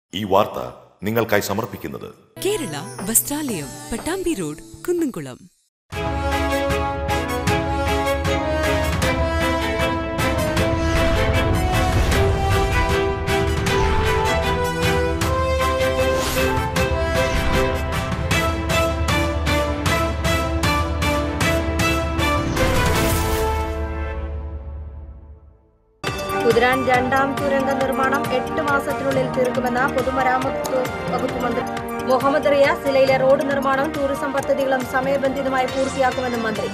ഈ വാർത്ത നിങ്ങൾക്കായി സമർപ്പിക്കുന്നത് കേരള വസ്ത്രാലയം പട്ടാമ്പി റോഡ് കുന്നംകുളം കുതിരാൻ രണ്ടാം തുരങ്ക നിർമ്മാണം എട്ട് മാസത്തിനുള്ളിൽ തീർക്കുമെന്ന പൊതുമരാമത്ത് വകുപ്പ് മന്ത്രി മുഹമ്മദ് റിയാസ് ജില്ലയിലെ റോഡ് നിർമ്മാണം ടൂറിസം പദ്ധതികളും സമയബന്ധിതമായി പൂർത്തിയാക്കുമെന്നും മന്ത്രി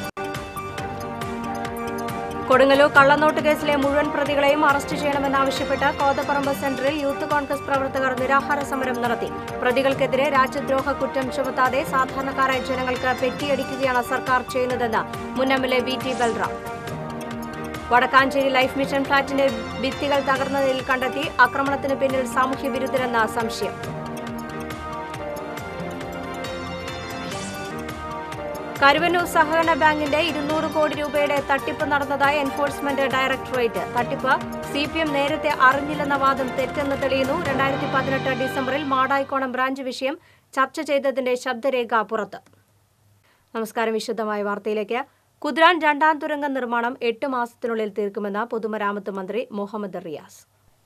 കൊടുങ്ങല്ലൂർ കള്ളനോട്ട് കേസിലെ മുഴുവൻ പ്രതികളെയും അറസ്റ്റ് ചെയ്യണമെന്നാവശ്യപ്പെട്ട് കോതപ്പറമ്പ് സെന്ററിൽ യൂത്ത് കോൺഗ്രസ് പ്രവർത്തകർ നിരാഹാര സമരം നടത്തി പ്രതികൾക്കെതിരെ രാജ്യദ്രോഹ കുറ്റം ചുമത്താതെ സാധാരണക്കാരായ ജനങ്ങൾക്ക് പെറ്റിയടിക്കുകയാണ് സർക്കാർ ചെയ്യുന്നതെന്ന് മുൻ M L A V T Balram Vadakkanchery life mission ഫ്ളാറ്റിന്റെ ഭിത്തികൾ തകർന്നതിൽ കണ്ടെത്തി ആക്രമണത്തിന് പിന്നിൽ സാമൂഹ്യ വിരുദ്ധരെന്ന സംശയം കരുവന്നൂർ സഹകരണ ബാങ്കിന്റെ ഇരുന്നൂറ് കോടി രൂപയുടെ തട്ടിപ്പ് നടന്നതായി എൻഫോഴ്സ്മെന്റ് ഡയറക്ടറേറ്റ് തട്ടിപ്പ് സി പി എം നേരത്തെ അറിഞ്ഞില്ലെന്ന വാദം തെറ്റെന്ന് തെളിയുന്നു രണ്ടായിരത്തി പതിനെട്ട് ഡിസംബറിൽ മാടായിക്കോണം ബ്രാഞ്ച് വിഷയം ചർച്ച ചെയ്തതിന്റെ ശബ്ദരേഖ പുറത്ത് നമസ്കാരം വിശുദ്ധമായ വാർത്തയിലേക്ക് കുദ്രാൻ രണ്ടാം തുരങ്ക നിർമ്മാണം എട്ട് മാസത്തിനുള്ളിൽ തീർക്കുമെന്ന് പൊതുമരാമത്ത് മന്ത്രി മുഹമ്മദ് റിയാസ്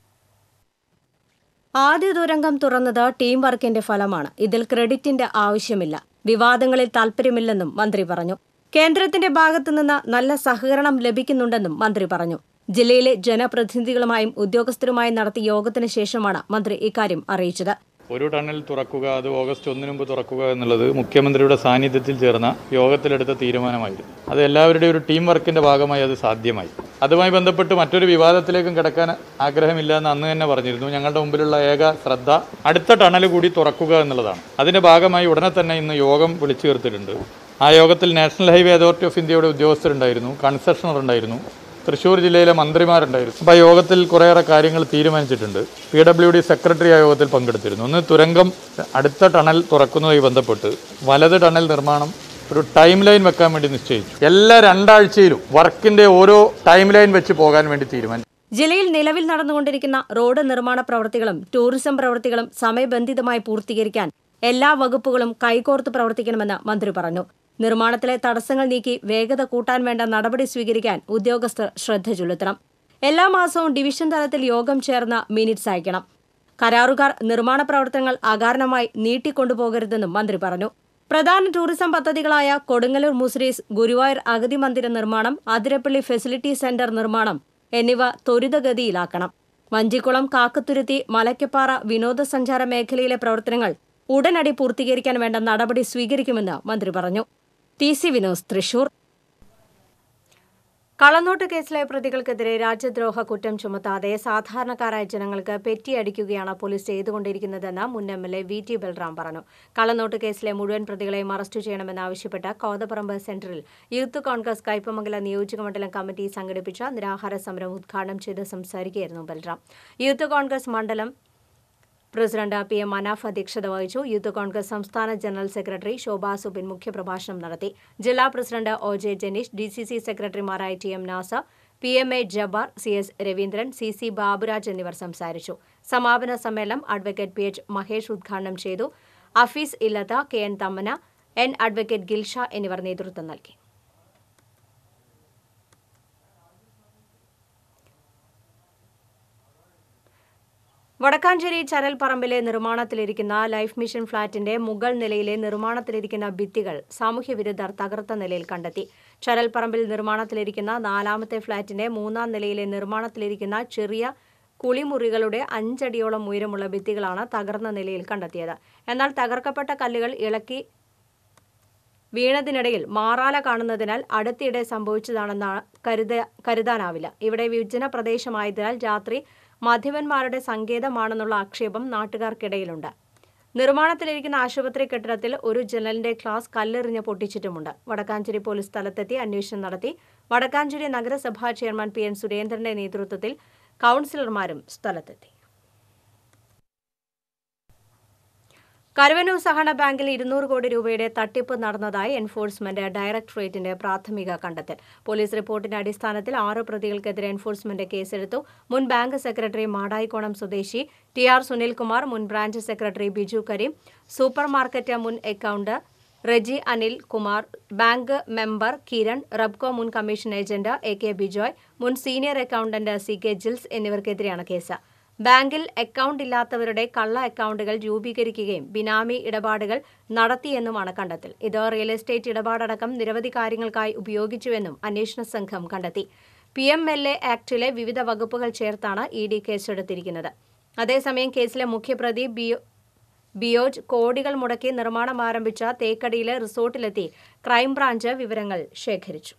ആദ്യ തുരങ്കം തുറന്നത് ടീം വർക്കിന്റെ ഫലമാണ് ഇതിൽ ക്രെഡിറ്റിന്റെ ആവശ്യമില്ല വിവാദങ്ങളിൽ താൽപര്യമില്ലെന്നും മന്ത്രി പറഞ്ഞു കേന്ദ്രത്തിന്റെ ഭാഗത്തുനിന്ന് നല്ല സഹകരണം ലഭിക്കുന്നുണ്ടെന്നും മന്ത്രി പറഞ്ഞു ജില്ലയിലെ ജനപ്രതിനിധികളുമായും ഉദ്യോഗസ്ഥരുമായും നടത്തിയ യോഗത്തിന് ശേഷമാണ് മന്ത്രി ഇക്കാര്യം അറിയിച്ചത് ഒരു ടണൽ തുറക്കുക അത് ഓഗസ്റ്റ് ഒന്നിന് മുമ്പ് തുറക്കുക എന്നുള്ളത് മുഖ്യമന്ത്രിയുടെ സാന്നിധ്യത്തിൽ ചേർന്ന യോഗത്തിലെടുത്ത തീരുമാനമായിരുന്നു അത് എല്ലാവരുടെയും ഒരു ടീം വർക്കിന്റെ ഭാഗമായി അത് സാധ്യമായി അതുമായി ബന്ധപ്പെട്ട് മറ്റൊരു വിവാദത്തിലേക്കും കിടക്കാൻ ആഗ്രഹമില്ല എന്ന് അന്ന് തന്നെ പറഞ്ഞിരുന്നു ഞങ്ങളുടെ മുമ്പിലുള്ള ഏക ശ്രദ്ധ അടുത്ത ടണൽ കൂടി തുറക്കുക എന്നുള്ളതാണ് അതിന്റെ ഭാഗമായി ഉടനെ തന്നെ ഇന്ന് യോഗം വിളിച്ചു ചേർത്തിട്ടുണ്ട് ആ യോഗത്തിൽ നാഷണൽ ഹൈവേ അതോറിറ്റി ഓഫ് ഇന്ത്യയുടെ ഉദ്യോഗസ്ഥരുണ്ടായിരുന്നു കൺസെഷണർ ഉണ്ടായിരുന്നു തൃശ്ശൂർ ജില്ലയിലെ മന്ത്രിമാരുണ്ടായിരുന്നു അപ്പോൾ ആ യോഗത്തിൽ കുറേയേറെ കാര്യങ്ങൾ തീരുമാനിച്ചിട്ടുണ്ട് പി ഡബ്ല്യു ഡി സെക്രട്ടറി ആ യോഗത്തിൽ പങ്കെടുത്തിരുന്നു ഒന്ന് തുരങ്കം അടുത്ത ടണൽ തുറക്കുന്നതുമായി ബന്ധപ്പെട്ട് വലത് ടണൽ നിർമ്മാണം ഒരു ടൈം ലൈൻ വെക്കാൻ വേണ്ടി നിശ്ചയിച്ചു എല്ലാ രണ്ടാഴ്ചയിലും വർക്കിന്റെ ഓരോ ടൈം ലൈൻ വെച്ച് പോകാൻ വേണ്ടി തീരുമാനിച്ചു ജില്ലയിൽ നിലവിൽ നടന്നുകൊണ്ടിരിക്കുന്ന റോഡ് നിർമ്മാണ പ്രവൃത്തികളും ടൂറിസം പ്രവൃത്തികളും സമയബന്ധിതമായി പൂർത്തീകരിക്കാൻ എല്ലാ വകുപ്പുകളും കൈകോർത്ത് പ്രവർത്തിക്കണമെന്ന് മന്ത്രി പറഞ്ഞു നിർമ്മാണത്തിലെ തടസ്സങ്ങൾ നീക്കി വേഗത കൂട്ടാൻ വേണ്ട നടപടി സ്വീകരിക്കാൻ ഉദ്യോഗസ്ഥർ ശ്രദ്ധ ചെലുത്തണം എല്ലാ മാസവും ഡിവിഷൻ തലത്തിൽ യോഗം ചേർന്ന് മിനിറ്റ്സ് അയക്കണം കരാറുകാർ നിർമ്മാണ പ്രവർത്തനങ്ങൾ അകാരണമായി നീട്ടിക്കൊണ്ടുപോകരുതെന്നും മന്ത്രി പറഞ്ഞു പ്രധാന ടൂറിസം പദ്ധതികളായ കൊടുങ്ങല്ലൂർ മുസ്രീസ് ഗുരുവായൂർ അഗതി മന്ദിര നിർമ്മാണം അതിരപ്പള്ളി ഫെസിലിറ്റി സെന്റർ നിർമ്മാണം എന്നിവ ത്വരിതഗതിയിലാക്കണം വഞ്ചിക്കുളം കാക്കത്തുരുത്തി മലയ്ക്കപ്പാറ വിനോദസഞ്ചാര മേഖലയിലെ പ്രവർത്തനങ്ങൾ ഉടനടി പൂർത്തീകരിക്കാൻ വേണ്ട നടപടി സ്വീകരിക്കുമെന്ന് മന്ത്രി പറഞ്ഞു ടി സി വിനോസ് തൃശൂർ കള്ളനോട്ട് കേസിലെ പ്രതികൾക്കെതിരെ രാജ്യദ്രോഹ കുറ്റം ചുമത്താതെ സാധാരണക്കാരായ ജനങ്ങൾക്ക് പെറ്റിയടിക്കുകയാണ് പോലീസ് ചെയ്തുകൊണ്ടിരിക്കുന്നതെന്ന് മുൻ M L A V T Balram പറഞ്ഞു കള്ളനോട്ട് കേസിലെ മുഴുവൻ പ്രതികളെയും അറസ്റ്റ് ചെയ്യണമെന്നാവശ്യപ്പെട്ട് കോതപ്പറമ്പ് സെന്ററിൽ യൂത്ത് കോൺഗ്രസ് കയ്പമംഗല നിയോജകമണ്ഡലം കമ്മിറ്റി സംഘടിപ്പിച്ച നിരാഹാര സമരം ഉദ്ഘാടനം ചെയ്ത് സംസാരിക്കുകയായിരുന്നു ബൽറാം യൂത്ത് കോൺഗ്രസ് മണ്ഡലം പ്രസിഡന്റ് പി എം മനാഫ് അധ്യക്ഷത വഹിച്ചു യൂത്ത് കോൺഗ്രസ് സംസ്ഥാന ജനറൽ സെക്രട്ടറി ശോഭാ സുബിൻ മുഖ്യപ്രഭാഷണം നടത്തി ജില്ലാ president O J Janeesh D C C സെക്രട്ടറിമാരായ T M Nasar P M A Jabbar C S Raveendran C C Baburaj എന്നിവർ സംസാരിച്ചു സമാപന സമ്മേളനം അഡ്വക്കേറ്റ് പി എച്ച് മഹേഷ് ഉദ്ഘാടനം ചെയ്തു അഫീസ് ഇല്ലത്ത കെ എൻ തമ്മന എൻ അഡ്വക്കേറ്റ് ഗിൽഷ എന്നിവർ നേതൃത്വം നൽകി വടക്കാഞ്ചേരി ചരൽപ്പറമ്പിലെ നിർമ്മാണത്തിലിരിക്കുന്ന ലൈഫ് മിഷൻ ഫ്ളാറ്റിന്റെ മുകൾ നിലയിലെ നിർമ്മാണത്തിലിരിക്കുന്ന ഭിത്തികൾ സാമൂഹ്യ വിരുദ്ധർ തകർത്ത നിലയിൽ കണ്ടെത്തി ചരൽപ്പറമ്പിൽ നിർമ്മാണത്തിലിരിക്കുന്ന നാലാമത്തെ ഫ്ളാറ്റിന്റെ മൂന്നാം നിലയിലെ നിർമ്മാണത്തിലിരിക്കുന്ന ചെറിയ കുളിമുറികളുടെ അഞ്ചടിയോളം ഉയരമുള്ള ഭിത്തികളാണ് തകർന്ന നിലയിൽ കണ്ടെത്തിയത് എന്നാൽ തകർക്കപ്പെട്ട കല്ലുകൾ ഇളക്കി വീണതിനിടയിൽ മാറാല കാണുന്നതിനാൽ അടുത്തിടെ സംഭവിച്ചതാണെന്ന് കരുത കരുതാനാവില്ല ഇവിടെ വിഭജന പ്രദേശമായതിനാൽ രാത്രി മധ്യവന്മാരുടെ സങ്കേതമാണെന്നുള്ള ആക്ഷേപം നാട്ടുകാർക്കിടയിലുണ്ട് നിർമ്മാണത്തിലിരിക്കുന്ന ആശുപത്രി കെട്ടിടത്തിൽ ഒരു ജനലിന്റെ ഗ്ലാസ് കല്ലെറിഞ്ഞ് പൊട്ടിച്ചിട്ടുമുണ്ട് വടക്കാഞ്ചേരി പോലീസ് സ്ഥലത്തെത്തി അന്വേഷണം നടത്തി വടക്കാഞ്ചേരി നഗരസഭാ ചെയർമാൻ പി എൻ സുരേന്ദ്രന്റെ നേതൃത്വത്തിൽ കൌൺസിലർമാരും സ്ഥലത്തെത്തി കരുവന്നൂർ സഹകരണ ബാങ്കിൽ ഇരുന്നൂറ് കോടി രൂപയുടെ തട്ടിപ്പ് നടന്നതായി എൻഫോഴ്സ്മെന്റ് ഡയറക്ടറേറ്റിന്റെ പ്രാഥമിക കണ്ടെത്തൽ പോലീസ് റിപ്പോർട്ടിന്റെ അടിസ്ഥാനത്തിൽ ആറ് പ്രതികൾക്കെതിരെ എൻഫോഴ്സ്മെന്റ് കേസെടുത്തു മുൻ ബാങ്ക് സെക്രട്ടറി മാടായിക്കോണം സ്വദേശി ടി ആർ സുനിൽകുമാർ മുൻ branch secretary Biju Kareem super market മുൻ account Reji Anil Kumar bank member Kiran Rubco മുൻ commission agent A K Bijoy മുൻ senior accountant C K Jils എന്നിവർക്കെതിരെയാണ് കേസ് ബാങ്കിൽ അക്കൌണ്ട് ഇല്ലാത്തവരുടെ കള്ള അക്കൌണ്ടുകൾ രൂപീകരിക്കുകയും ബിനാമി ഇടപാടുകൾ നടത്തിയെന്നുമാണ് കണ്ടെത്തൽ ഇത് റിയൽ എസ്റ്റേറ്റ് ഇടപാടടക്കം നിരവധി കാര്യങ്ങൾക്കായി ഉപയോഗിച്ചുവെന്നും അന്വേഷണ സംഘം കണ്ടെത്തി പി എം എൽ എ ആക്ടിലെ വിവിധ വകുപ്പുകൾ ചേർത്താണ് ഇ ഡി കേസെടുത്തിരിക്കുന്നത് അതേസമയം കേസിലെ മുഖ്യപ്രതി ബിയോ ബിയോജ് കോടികൾ മുടക്കി നിർമ്മാണം ആരംഭിച്ച തേക്കടിയിലെ റിസോർട്ടിലെത്തി ക്രൈംബ്രാഞ്ച് വിവരങ്ങൾ ശേഖരിച്ചു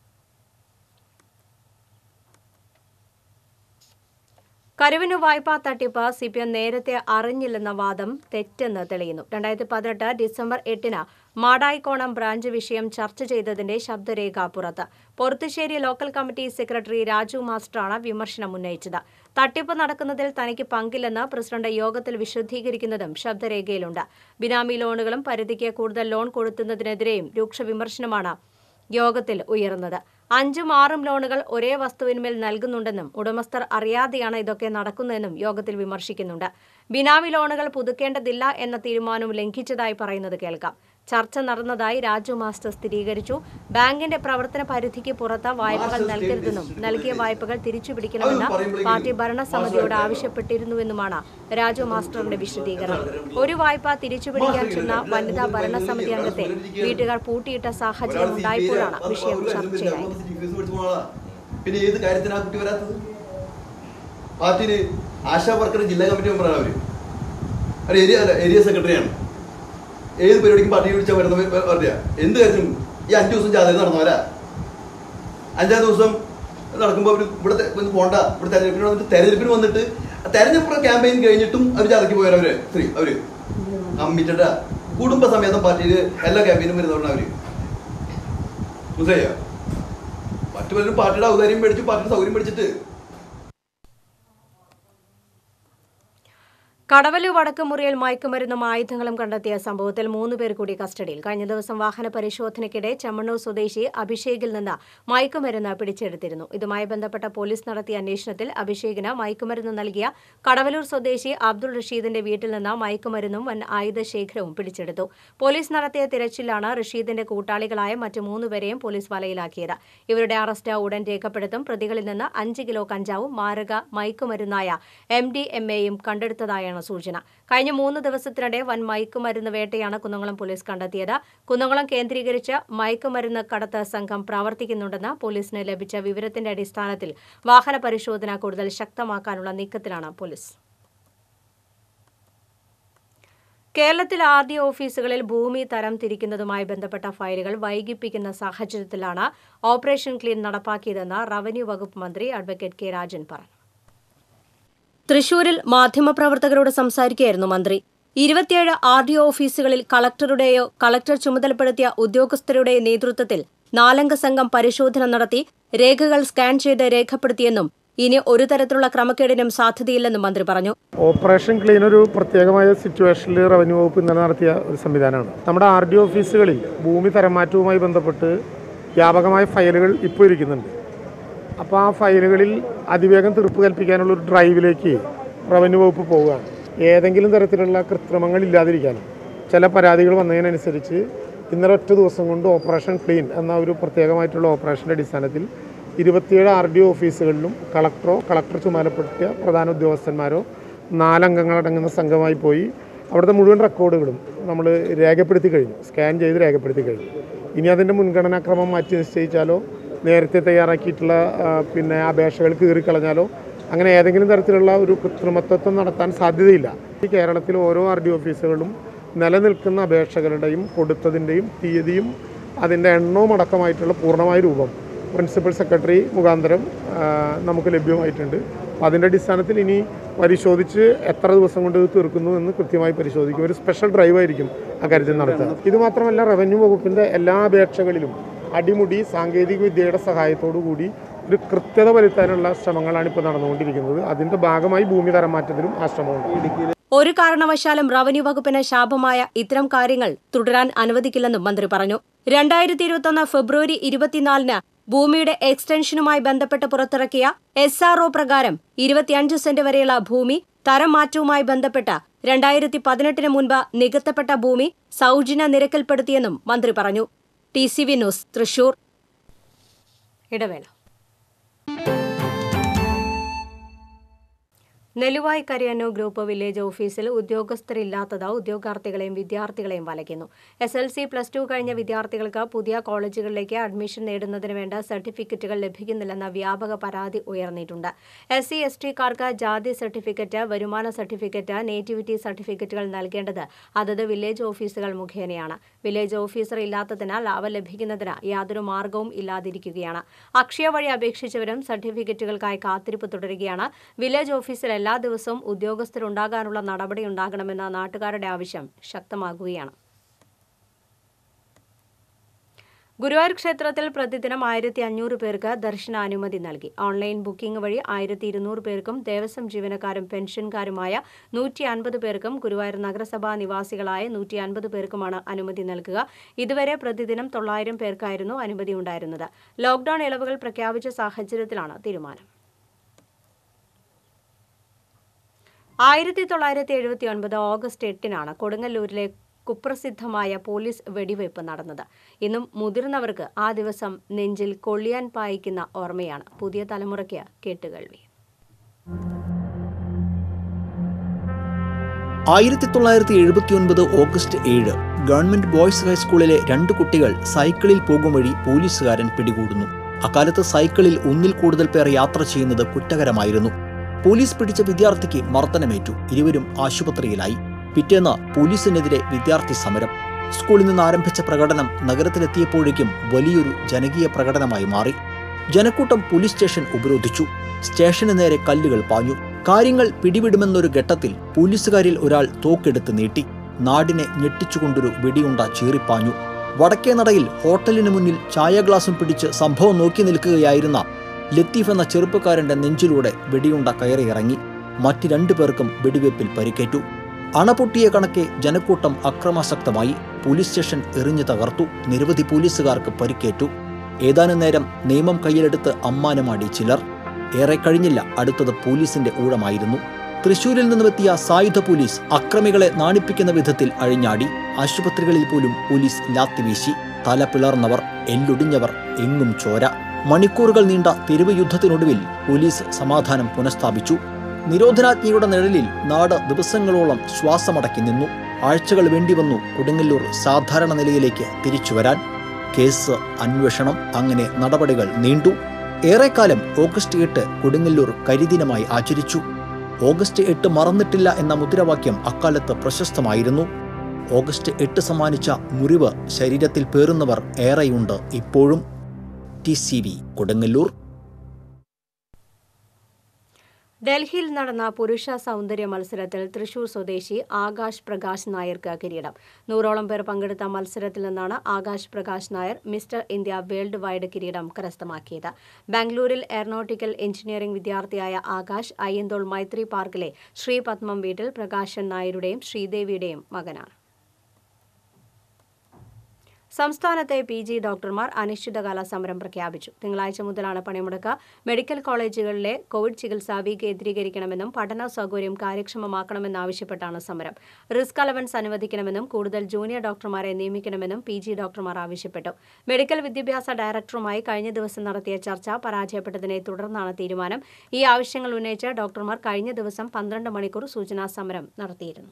കരുവിനു വായ്പാ തട്ടിപ്പ് സി പി എം നേരത്തെ അറിഞ്ഞില്ലെന്ന വാദം തെറ്റെന്ന് തെളിയുന്നു രണ്ടായിരത്തി പതിനെട്ട് ഡിസംബർ എട്ടിന് മാടായിക്കോണം ബ്രാഞ്ച് വിഷയം ചർച്ച ചെയ്തതിന്റെ ശബ്ദരേഖ പുറത്ത് Porathussery local committee secretary Raju മാസ്റ്ററാണ് വിമർശനം ഉന്നയിച്ചത് തട്ടിപ്പ് നടക്കുന്നതിൽ തനിക്ക് പങ്കില്ലെന്ന് പ്രസിഡന്റ് യോഗത്തിൽ വിശദീകരിക്കുന്നതും ശബ്ദരേഖയിലുണ്ട് ബിനാമി ലോണുകളും പരിധിക്ക് കൂടുതൽ ലോൺ കൊടുക്കുന്നതിനെതിരെയും രൂക്ഷ വിമർശനമാണ് യോഗത്തിൽ ഉയർന്നത് അഞ്ചും ആറും ലോണുകൾ ഒരേ വസ്തുവിന്മേൽ നൽകുന്നുണ്ടെന്നും ഉടമസ്ഥർ അറിയാതെയാണ് ഇതൊക്കെ നടക്കുന്നതെന്നും യോഗത്തിൽ വിമർശിക്കുന്നുണ്ട് ബിനാമി ലോണുകൾ പുതുക്കേണ്ടതില്ല എന്ന തീരുമാനം ലംഘിച്ചതായി പറയുന്നത് കേൾക്കാം ചർച്ച നടന്നതായി രാജു മാസ്റ്റർ സ്ഥിരീകരിച്ചു ബാങ്കിന്റെ പ്രവർത്തന പരിധിക്ക് പുറത്ത് വായ്പകൾ നൽകരുതെന്നും നൽകിയ വായ്പകൾ തിരിച്ചുപിടിക്കണമെന്ന് പാർട്ടി ഭരണസമിതിയോട് ആവശ്യപ്പെട്ടിരുന്നുവെന്നുമാണ് രാജു മാസ്റ്ററിന്റെ വിശദീകരണം ഒരു വായ്പ തിരിച്ചുപിടിക്കാൻ ചെന്ന വനിതാ ഭരണസമിതി അംഗത്തെ വീട്ടുകാർ പൂട്ടിയിട്ട സാഹചര്യം ഉണ്ടായപ്പോഴാണ് വിഷയം ചർച്ചയായത് പിന്നെ ഏത് കാര്യത്തിനാ കുട്ടി വരാത്തത് പാർട്ടിയില് ആശാ വർക്കർ ജില്ലാ കമ്മിറ്റി മെമ്പറാണ് അവര് ഒരു ഏരിയ അല്ല ഏരിയ സെക്രട്ടറിയാണ് ഏത് പരിപാടിക്കും പാർട്ടി വിളിച്ചാൽ വരുന്ന പറയാ എന്ത് കാര്യത്തിനും ഈ അഞ്ചു ദിവസം ജാഥ നടന്നവരാ അഞ്ചാം ദിവസം നടക്കുമ്പോൾ അവർ ഇവിടെ തെ- ഒന്ന് പോണ്ട ഇവിടെ തെരഞ്ഞെടുപ്പിന് വന്നിട്ട് തെരഞ്ഞെടുപ്പിന് വന്നിട്ട് ആ തെരഞ്ഞെടുപ്പ് ക്യാമ്പയിൻ കഴിഞ്ഞിട്ടും അവർ ജാഥയ്ക്ക് പോയവര് സ്ത്രീ അവര് അമ്മിറ്റ കുടുംബ സമേതം പാർട്ടിയിൽ എല്ലാ ക്യാമ്പയിനും വരുന്നവരാണ് അവര് മനസ്സിലായോ മറ്റു പലരും പാർട്ടിയുടെ ഔദാര്യം മേടിച്ചു പാർട്ടിയുടെ സൗകര്യം മേടിച്ചിട്ട് കടവലു വടക്കുമുറിയിൽ മയക്കുമരുന്നും ആയുധങ്ങളും കണ്ടെത്തിയ സംഭവത്തിൽ മൂന്ന് പേർ കൂടി കസ്റ്റഡിയിൽ കഴിഞ്ഞ ദിവസം വാഹന പരിശോധനയ്ക്കിടെ ചെമ്മണ്ണൂർ സ്വദേശി അഭിഷേകിൽ നിന്ന് മയക്കുമരുന്ന് പിടിച്ചെടുത്തിരുന്നു ഇതുമായി ബന്ധപ്പെട്ട പോലീസ് നടത്തിയ അന്വേഷണത്തിൽ അഭിഷേകിന് മയക്കുമരുന്ന് നൽകിയ കടവലൂർ സ്വദേശി അബ്ദുൾ റഷീദിന്റെ വീട്ടിൽ നിന്ന് മയക്കുമരുന്നും വൻ ആയുധശേഖരവും പിടിച്ചെടുത്തു പോലീസ് നടത്തിയ തിരച്ചിലാണ് റഷീദിന്റെ കൂട്ടാളികളായ മറ്റ് മൂന്നുപേരെയും പോലീസ് വലയിലാക്കിയത് ഇവരുടെ അറസ്റ്റ് ഉടൻ രേഖപ്പെടുത്തും പ്രതികളിൽ നിന്ന് അഞ്ച് കിലോ കഞ്ചാവും മാരക മയക്കുമരുന്നായ എം ഡി എം എയും കണ്ടെടുത്തതായാണ് സൂചന കഴിഞ്ഞ മൂന്ന് ദിവസത്തിനിടെ വൻ മയക്കുമരുന്ന് വേട്ടയാണ് കുന്നംകുളം പോലീസ് കണ്ടെത്തിയത് കുന്നംകുളം കേന്ദ്രീകരിച്ച് മയക്കുമരുന്ന് കടത്ത് സംഘം പ്രവർത്തിക്കുന്നുണ്ടെന്ന് പോലീസിന് ലഭിച്ച വിവരത്തിന്റെ അടിസ്ഥാനത്തിൽ വാഹന പരിശോധന കൂടുതൽ ശക്തമാക്കാനുള്ള നീക്കത്തിലാണ് പോലീസ് കേരളത്തിൽ ആദ്യ ഓഫീസുകളിൽ ഭൂമി തരം തിരിക്കുന്നതുമായി ബന്ധപ്പെട്ട ഫയലുകൾ വൈകിപ്പിക്കുന്ന സാഹചര്യത്തിലാണ് ഓപ്പറേഷൻ ക്ലീൻ നടപ്പാക്കിയതെന്ന് റവന്യൂ വകുപ്പ് മന്ത്രി അഡ്വക്കേറ്റ് കെ രാജൻ പറഞ്ഞു തൃശൂരിൽ മാധ്യമപ്രവർത്തകരോട് സംസാരിക്കുകയായിരുന്നു മന്ത്രി ഇരുപത്തിയേഴ് ആർ ഡി ഒ ഓഫീസുകളിൽ കളക്ടറുടെയോ കളക്ടർ ചുമതലപ്പെടുത്തിയ ഉദ്യോഗസ്ഥരുടെയോ നേതൃത്വത്തിൽ നാലംഗ സംഘം പരിശോധന നടത്തി രേഖകൾ സ്കാൻ ചെയ്ത് രേഖപ്പെടുത്തിയെന്നും ഇനി ഒരു തരത്തിലുള്ള ക്രമക്കേടിനും സാധ്യതയില്ലെന്നും മന്ത്രി പറഞ്ഞു ഓപ്പറേഷൻ ക്ലീൻ ഒരു പ്രത്യേകമായ സിറ്റുവേഷനിൽ റവന്യൂ വകുപ്പ് ഇന്നലെ നടത്തിയ ഒരു സംവിധാനമാണ് നമ്മുടെ ആർ ഡി ഓഫീസുകളിൽ ഭൂമി തരംമാറ്റവുമായി ബന്ധപ്പെട്ട് വ്യാപകമായ ഫയലുകൾ ഇപ്പോൾ ഇരിക്കുന്നുണ്ട് അപ്പോൾ ആ ഫയലുകളിൽ അതിവേഗം തീർപ്പ് കൽപ്പിക്കാനുള്ള ഒരു ഡ്രൈവിലേക്ക് റവന്യൂ വകുപ്പ് പോവുകയാണ് ഏതെങ്കിലും തരത്തിലുള്ള കൃത്രിമങ്ങൾ ഇല്ലാതിരിക്കാനും ചില പരാതികൾ വന്നതിനനുസരിച്ച് ഇന്നലെ ഒറ്റ ദിവസം കൊണ്ട് ഓപ്പറേഷൻ ക്ലീൻ എന്ന ഒരു പ്രത്യേകമായിട്ടുള്ള ഓപ്പറേഷൻ്റെ അടിസ്ഥാനത്തിൽ ഇരുപത്തിയേഴ് ആർ ഡി ഒ ഓഫീസുകളിലും കളക്ടറോ കളക്ടർ ചുമതലപ്പെടുത്തിയ പ്രധാന ഉദ്യോഗസ്ഥന്മാരോ നാലംഗങ്ങളടങ്ങുന്ന സംഘമായി പോയി അവിടുത്തെ മുഴുവൻ റെക്കോർഡുകളും നമ്മൾ രേഖപ്പെടുത്തി കഴിഞ്ഞു സ്കാൻ ചെയ്ത് രേഖപ്പെടുത്തി കഴിഞ്ഞു ഇനി അതിൻ്റെ മുൻഗണനാക്രമം മാറ്റി നിശ്ചയിച്ചാലോ നേരത്തെ തയ്യാറാക്കിയിട്ടുള്ള ആ, പിന്നെ അപേക്ഷകൾ കീറിക്കളഞ്ഞാലോ അങ്ങനെ ഏതെങ്കിലും തരത്തിലുള്ള ഒരു കൃത്രിമത്വം നടത്താൻ സാധ്യതയില്ല ഈ കേരളത്തിൽ ഓരോ ആർ ഡി ഓഫീസുകളിലും നിലനിൽക്കുന്ന അപേക്ഷകളുടെയും കൊടുത്തതിൻ്റെയും തീയതിയും അതിൻ്റെ എണ്ണവും അടക്കമായിട്ടുള്ള പൂർണ്ണമായ രൂപം പ്രിൻസിപ്പൽ സെക്രട്ടറി മുഖാന്തരം ആ, നമുക്ക് ലഭ്യമായിട്ടുണ്ട് അപ്പോൾ അതിൻ്റെ അടിസ്ഥാനത്തിൽ ഇനി പരിശോധിച്ച് എത്ര ദിവസം കൊണ്ട് ഇത് തീർക്കുന്നു എന്ന് കൃത്യമായി പരിശോധിക്കും ഒരു സ്പെഷ്യൽ ഡ്രൈവ് ആയിരിക്കും അക്കാര്യത്തിൽ നടത്തുക ഇത് മാത്രമല്ല റവന്യൂ വകുപ്പിൻ്റെ എല്ലാ അപേക്ഷകളിലും അടിമുടി സാങ്കേതിക വിദ്യയുടെ സഹായത്തോടു കൂടി ഒരു കൃത്യത വരുത്താനുള്ള ശ്രമങ്ങളാണ് ഇപ്പോൾ നടന്നുകൊണ്ടിരിക്കുന്നത് അതിൻ്റെ ഭാഗമായി ഭൂമി തരം മാറ്റത്തിലും ആ ശ്രമമുണ്ട് ഒരു കാരണവശാലും റവന്യൂ വകുപ്പിന് ശാപമായ ഇത്തരം കാര്യങ്ങൾ തുടരാൻ അനുവദിക്കില്ലെന്നും മന്ത്രി പറഞ്ഞു രണ്ടായിരത്തി ഇരുപത്തൊന്ന് ഫെബ്രുവരി ഇരുപത്തിനാലിന് ഭൂമിയുടെ എക്സ്റ്റൻഷനുമായി ബന്ധപ്പെട്ട് പുറത്തിറക്കിയ എസ് ആർ ഒ പ്രകാരം ഇരുപത്തിയഞ്ച് സെന്റ് വരെയുള്ള ഭൂമി തരം മാറ്റവുമായി ബന്ധപ്പെട്ട് രണ്ടായിരത്തി പതിനെട്ടിന് മുൻപ് നികത്തപ്പെട്ട ഭൂമി സൗജന്യ നിരക്കിൽപ്പെടുത്തിയെന്നും മന്ത്രി പറഞ്ഞു T C V news Thrissur ഇടവേള നെല്ലുവായി കരിയന്നൂർ ഗ്രൂപ്പ് വില്ലേജ് ഓഫീസിൽ ഉദ്യോഗസ്ഥരില്ലാത്തത് ഉദ്യോഗാർത്ഥികളെയും വിദ്യാർത്ഥികളെയും വലയ്ക്കുന്നു S L C plus two കഴിഞ്ഞ വിദ്യാർത്ഥികൾക്ക് പുതിയ കോളേജുകളിലേക്ക് അഡ്മിഷൻ നേടുന്നതിന് വേണ്ട സർട്ടിഫിക്കറ്റുകൾ ലഭിക്കുന്നില്ലെന്ന വ്യാപക പരാതി ഉയർന്നിട്ടുണ്ട് എസ് സി എസ് ടിക്കാർക്ക് ജാതി സർട്ടിഫിക്കറ്റ് വരുമാന സർട്ടിഫിക്കറ്റ് നേറ്റിവിറ്റി സർട്ടിഫിക്കറ്റുകൾ നൽകേണ്ടത് അതത് വില്ലേജ് ഓഫീസുകൾ മുഖേനയാണ് വില്ലേജ് ഓഫീസർ ഇല്ലാത്തതിനാൽ അവ ലഭിക്കുന്നതിന് യാതൊരു മാർഗവും ഇല്ലാതിരിക്കുകയാണ് അക്ഷയ വഴി അപേക്ഷിച്ചവരും സർട്ടിഫിക്കറ്റുകൾക്കായി കാത്തിരിപ്പ് തുടരുകയാണ് വില്ലേജ് ഓഫീസിൽ എല്ലാ ദിവസവും ഉദ്യോഗസ്ഥരുണ്ടാകാനുള്ള നടപടി ഉണ്ടാകണമെന്ന നാട്ടുകാരുടെ ആവശ്യം ശക്തമാകുകയാണ് ഗുരുവായൂർ ക്ഷേത്രത്തിൽ പ്രതിദിനം ആയിരത്തി അഞ്ഞൂറ് പേർക്ക് ദർശനാനുമതി നൽകി ഓൺലൈൻ ബുക്കിംഗ് വഴി ആയിരത്തി ഇരുന്നൂറ് പേർക്കും ദേവസ്വം ജീവനക്കാരും പെൻഷൻകാരുമായ നൂറ്റി അൻപത് പേർക്കും ഗുരുവായൂർ നഗരസഭാ നിവാസികളായ നൂറ്റി അൻപത് പേർക്കുമാണ് അനുമതി നൽകുക ഇതുവരെ പ്രതിദിനം തൊള്ളായിരം പേർക്കായിരുന്നു അനുമതി ഉണ്ടായിരുന്നത് ലോക്ഡൌൺ ഇളവുകൾ പ്രഖ്യാപിച്ച സാഹചര്യത്തിലാണ് തീരുമാനം ആയിരത്തി തൊള്ളായിരത്തി എഴുപത്തി ഒൻപത് ഓഗസ്റ്റ് എട്ടിനാണ് കൊടുങ്ങല്ലൂരിലെ കുപ്രസിദ്ധമായ പോലീസ് വെടിവയ്പ് നടന്നത് ഇന്നും മുതിർന്നവർക്ക് ആ ദിവസം നെഞ്ചിൽ കൊള്ളിയാൻ പായിക്കുന്ന ഓർമ്മയാണ് പുതിയ തലമുറയ്ക്ക് കേട്ടുകേൾവി ആയിരത്തി തൊള്ളായിരത്തി എഴുപത്തിയൊൻപത് ഓഗസ്റ്റ് ഏഴ് ഗവൺമെന്റ് ബോയ്സ് ഹൈസ്കൂളിലെ രണ്ട് കുട്ടികൾ സൈക്കിളിൽ പോകും വഴി പോലീസുകാരൻ പിടികൂടുന്നു അക്കാലത്ത് സൈക്കിളിൽ ഒന്നിൽ കൂടുതൽ പേർ യാത്ര ചെയ്യുന്നത് കുറ്റകരമായിരുന്നു പോലീസ് പിടിച്ച വിദ്യാർത്ഥിക്ക് മർദ്ദനമേറ്റു ഇരുവരും ആശുപത്രിയിലായി പിറ്റേന്ന് പോലീസിനെതിരെ വിദ്യാർത്ഥി സമരം സ്കൂളിൽ നിന്ന് ആരംഭിച്ച പ്രകടനം നഗരത്തിലെത്തിയപ്പോഴേക്കും വലിയൊരു ജനകീയ പ്രകടനമായി മാറി ജനക്കൂട്ടം പോലീസ് സ്റ്റേഷൻ ഉപരോധിച്ചു സ്റ്റേഷന് നേരെ കല്ലുകൾ പാഞ്ഞു കാര്യങ്ങൾ പിടിവിടുമെന്നൊരു ഘട്ടത്തിൽ പോലീസുകാരിൽ ഒരാൾ തോക്കെടുത്ത് നീട്ടി നാടിനെ ഞെട്ടിച്ചുകൊണ്ടൊരു വെടിയുണ്ട ചീറിപ്പാഞ്ഞു വടക്കേ നടയിൽ ഹോട്ടലിന് മുന്നിൽ ചായ ഗ്ലാസും പിടിച്ച് സംഭവം നോക്കി നിൽക്കുകയായിരുന്ന ലത്തീഫ് എന്ന ചെറുപ്പക്കാരന്റെ നെഞ്ചിലൂടെ വെടിയുണ്ട കയറിയിറങ്ങി മറ്റ് രണ്ടു പേർക്കും വെടിവെപ്പിൽ പരിക്കേറ്റു അണപൊട്ടിയ കണക്കെ ജനക്കൂട്ടം അക്രമാസക്തമായി പോലീസ് സ്റ്റേഷൻ എറിഞ്ഞു തകർത്തു നിരവധി പോലീസുകാർക്ക് പരിക്കേറ്റു ഏതാനും നേരം നിയമം കയ്യിലെടുത്ത് അമ്മാനമാടി ചിലർ ഏറെ കഴിഞ്ഞില്ല അടുത്തത് പോലീസിന്റെ ഊഴമായിരുന്നു തൃശൂരിൽ നിന്നുമെത്തിയ സായുധ പോലീസ് അക്രമികളെ നാണിപ്പിക്കുന്ന വിധത്തിൽ അഴിഞ്ഞാടി ആശുപത്രികളിൽ പോലും പോലീസ് ലാത്തിവീശി തല പിളർന്നവർ എല്ലൊടിഞ്ഞവർ എങ്ങും ചോര മണിക്കൂറുകൾ നീണ്ട തെരുവ് യുദ്ധത്തിനൊടുവിൽ പോലീസ് സമാധാനം പുനഃസ്ഥാപിച്ചു നിരോധനാജ്ഞയുടെ നിഴലിൽ നാട് ദിവസങ്ങളോളം ശ്വാസമടക്കി നിന്നു ആഴ്ചകൾ വേണ്ടിവന്നു കൊടുങ്ങല്ലൂർ സാധാരണ നിലയിലേക്ക് തിരിച്ചുവരാൻ കേസ് അന്വേഷണം അങ്ങനെ നടപടികൾ നീണ്ടു ഏറെക്കാലം ഓഗസ്റ്റ് എട്ട് കൊടുങ്ങല്ലൂർ കരിദിനമായി ആചരിച്ചു ഓഗസ്റ്റ് എട്ട് മറന്നിട്ടില്ല എന്ന മുദ്രാവാക്യം അക്കാലത്ത് പ്രശസ്തമായിരുന്നു ഓഗസ്റ്റ് എട്ട് സമ്മാനിച്ച മുറിവ് ശരീരത്തിൽ പേറുന്നവർ ഏറെയുണ്ട് ഇപ്പോഴും ടി സി വി കൊടുങ്ങല്ലൂർ ഡൽഹിയിൽ നടന്ന പുരുഷ സൗന്ദര്യ മത്സരത്തിൽ തൃശൂർ സ്വദേശി ആകാശ് പ്രകാശ് നായർക്ക് കിരീടം നൂറോളം പേർ പങ്കെടുത്ത മത്സരത്തിൽ നിന്നാണ് Akash Prakash Nair mister India world wide കിരീടം കരസ്ഥമാക്കിയത് ബാംഗ്ലൂരിൽ എയറോനോട്ടിക്കൽ എഞ്ചിനീയറിംഗ് വിദ്യാർത്ഥിയായ ആകാശ് അയ്യന്തോൾ മൈത്രി പാർക്കിലെ ശ്രീപത്മം വീട്ടിൽ പ്രകാശൻ നായരുടെയും ശ്രീദേവിയുടെയും മകനാണ് സംസ്ഥാനത്തെ പി ജി ഡോക്ടർമാർ അനിശ്ചിതകാല സമരം പ്രഖ്യാപിച്ചു തിങ്കളാഴ്ച മുതലാണ് പണിമുടക്ക് മെഡിക്കൽ കോളേജുകളിലെ കോവിഡ് ചികിത്സ വികേന്ദ്രീകരിക്കണമെന്നും പഠന സൗകര്യം കാര്യക്ഷമമാക്കണമെന്നാവശ്യപ്പെട്ടാണ് സമരം റിസ്ക് അലവൻസ് അനുവദിക്കണമെന്നും കൂടുതൽ ജൂനിയർ ഡോക്ടർമാരെ നിയമിക്കണമെന്നും പി ജി ഡോക്ടർമാർ ആവശ്യപ്പെട്ടു മെഡിക്കൽ വിദ്യാഭ്യാസ ഡയറക്ടറുമായി കഴിഞ്ഞ ദിവസം നടത്തിയ ചർച്ച പരാജയപ്പെട്ടതിനെ തുടർന്നാണ് തീരുമാനം ഈ ആവശ്യങ്ങൾ ഉന്നയിച്ച് ഡോക്ടർമാർ കഴിഞ്ഞ ദിവസം പന്ത്രണ്ട് മണിക്കൂർ സൂചനാ സമരം നടത്തിയിരുന്നു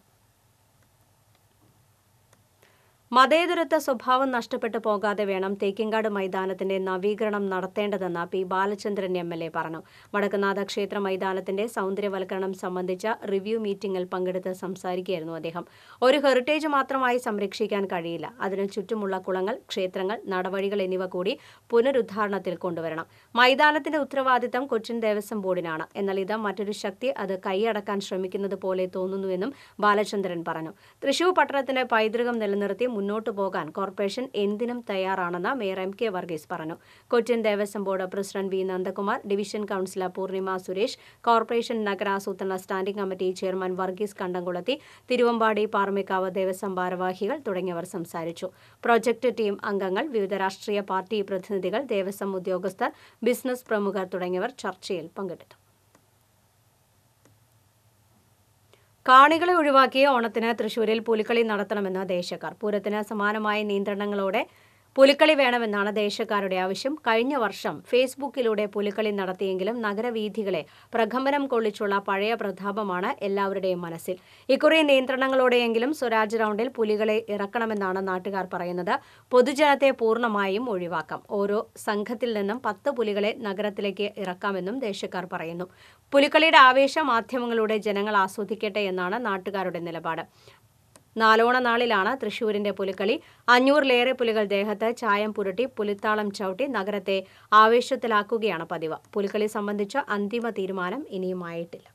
മതേതരത്വ സ്വഭാവം നഷ്ടപ്പെട്ടു പോകാതെ വേണം തേക്കിങ്കാട് മൈതാനത്തിന്റെ നവീകരണം നടത്തേണ്ടതെന്ന് P Balachandran M L A പറഞ്ഞു വടക്കുനാഥ ക്ഷേത്ര മൈതാനത്തിന്റെ സൗന്ദര്യവൽക്കരണം സംബന്ധിച്ച റിവ്യൂ മീറ്റിംഗിൽ പങ്കെടുത്ത് സംസാരിക്കുകയായിരുന്നു അദ്ദേഹം ഒരു ഹെറിറ്റേജ് മാത്രമായി സംരക്ഷിക്കാൻ കഴിയില്ല അതിനു ചുറ്റുമുള്ള കുളങ്ങൾ ക്ഷേത്രങ്ങൾ നടവഴികൾ എന്നിവ കൂടി പുനരുദ്ധാരണത്തിൽ കൊണ്ടുവരണം മൈതാനത്തിന്റെ ഉത്തരവാദിത്തം കൊച്ചിൻ ദേവസ്വം ബോർഡിനാണ് എന്നാൽ ഇത് മറ്റൊരു ശക്തി അത് കൈയടക്കാൻ ശ്രമിക്കുന്നത് പോലെ തോന്നുന്നുവെന്നും ബാലചന്ദ്രൻ പറഞ്ഞു തൃശൂർ പട്ടണത്തിന്റെ പൈതൃകം നിലനിർത്തി മുന്നോട്ടു പോകാൻ കോർപ്പറേഷൻ എന്തിനും തയ്യാറാണെന്ന് മേയർ എം കെ വർഗീസ് പറഞ്ഞു Cochin Devaswom board president V Nandakumar division councillor Poornima Suresh corporation നഗരാസൂത്രണ standing committee chairman Varghese Kandamkulathy Thiruvambadi Paramekkavu Devaswom ഭാരവാഹികൾ തുടങ്ങിയവർ സംസാരിച്ചു പ്രൊജക്ട് ടീം അംഗങ്ങൾ വിവിധ രാഷ്ട്രീയ പാർട്ടി പ്രതിനിധികൾ ദേവസ്വം ഉദ്യോഗസ്ഥർ ബിസിനസ് പ്രമുഖർ തുടങ്ങിയവർ ചർച്ചയിൽ പങ്കെടുത്തു കാണികളെ ഒഴിവാക്കിയ ഓണത്തിന് തൃശൂരിൽ പുലിക്കളി നടത്തണമെന്ന് ദേശക്കാർ പൂരത്തിന് സമാനമായ നിയന്ത്രണങ്ങളോടെ പുലിക്കളി വേണമെന്നാണ് ദേശക്കാരുടെ ആവശ്യം കഴിഞ്ഞ വർഷം ഫേസ്ബുക്കിലൂടെ പുലിക്കളി നടത്തിയെങ്കിലും നഗരവീഥികളെ പ്രകമ്പനം കൊള്ളിച്ചുള്ള പഴയ പ്രതാപമാണ് എല്ലാവരുടെയും മനസ്സിൽ ഇക്കുറി നിയന്ത്രണങ്ങളോടെയെങ്കിലും സ്വരാജ് റൗണ്ടിൽ പുലികളെ ഇറക്കണമെന്നാണ് നാട്ടുകാർ പറയുന്നത് പൊതുജനത്തെ പൂർണ്ണമായും ഒഴിവാക്കാം ഓരോ സംഘത്തിൽ നിന്നും പത്ത് പുലികളെ നഗരത്തിലേക്ക് ഇറക്കാമെന്നും ദേശക്കാർ പറയുന്നു പുലിക്കളിയുടെ ആവേശം മാധ്യമങ്ങളിലൂടെ ജനങ്ങൾ ആസ്വദിക്കട്ടെ എന്നാണ് നാട്ടുകാരുടെ നിലപാട് നാലോണ നാളിലാണ് തൃശൂരിന്റെ പുലിക്കളി അഞ്ഞൂറിലേറെ പുലികൾ ദേഹത്ത് ചായം പുരട്ടി പുലിത്താളം ചവിട്ടി നഗരത്തെ ആവേശത്തിലാക്കുകയാണ് പതിവ് പുലിക്കളി സംബന്ധിച്ച അന്തിമ തീരുമാനം ഇനിയുമായിട്ടില്ല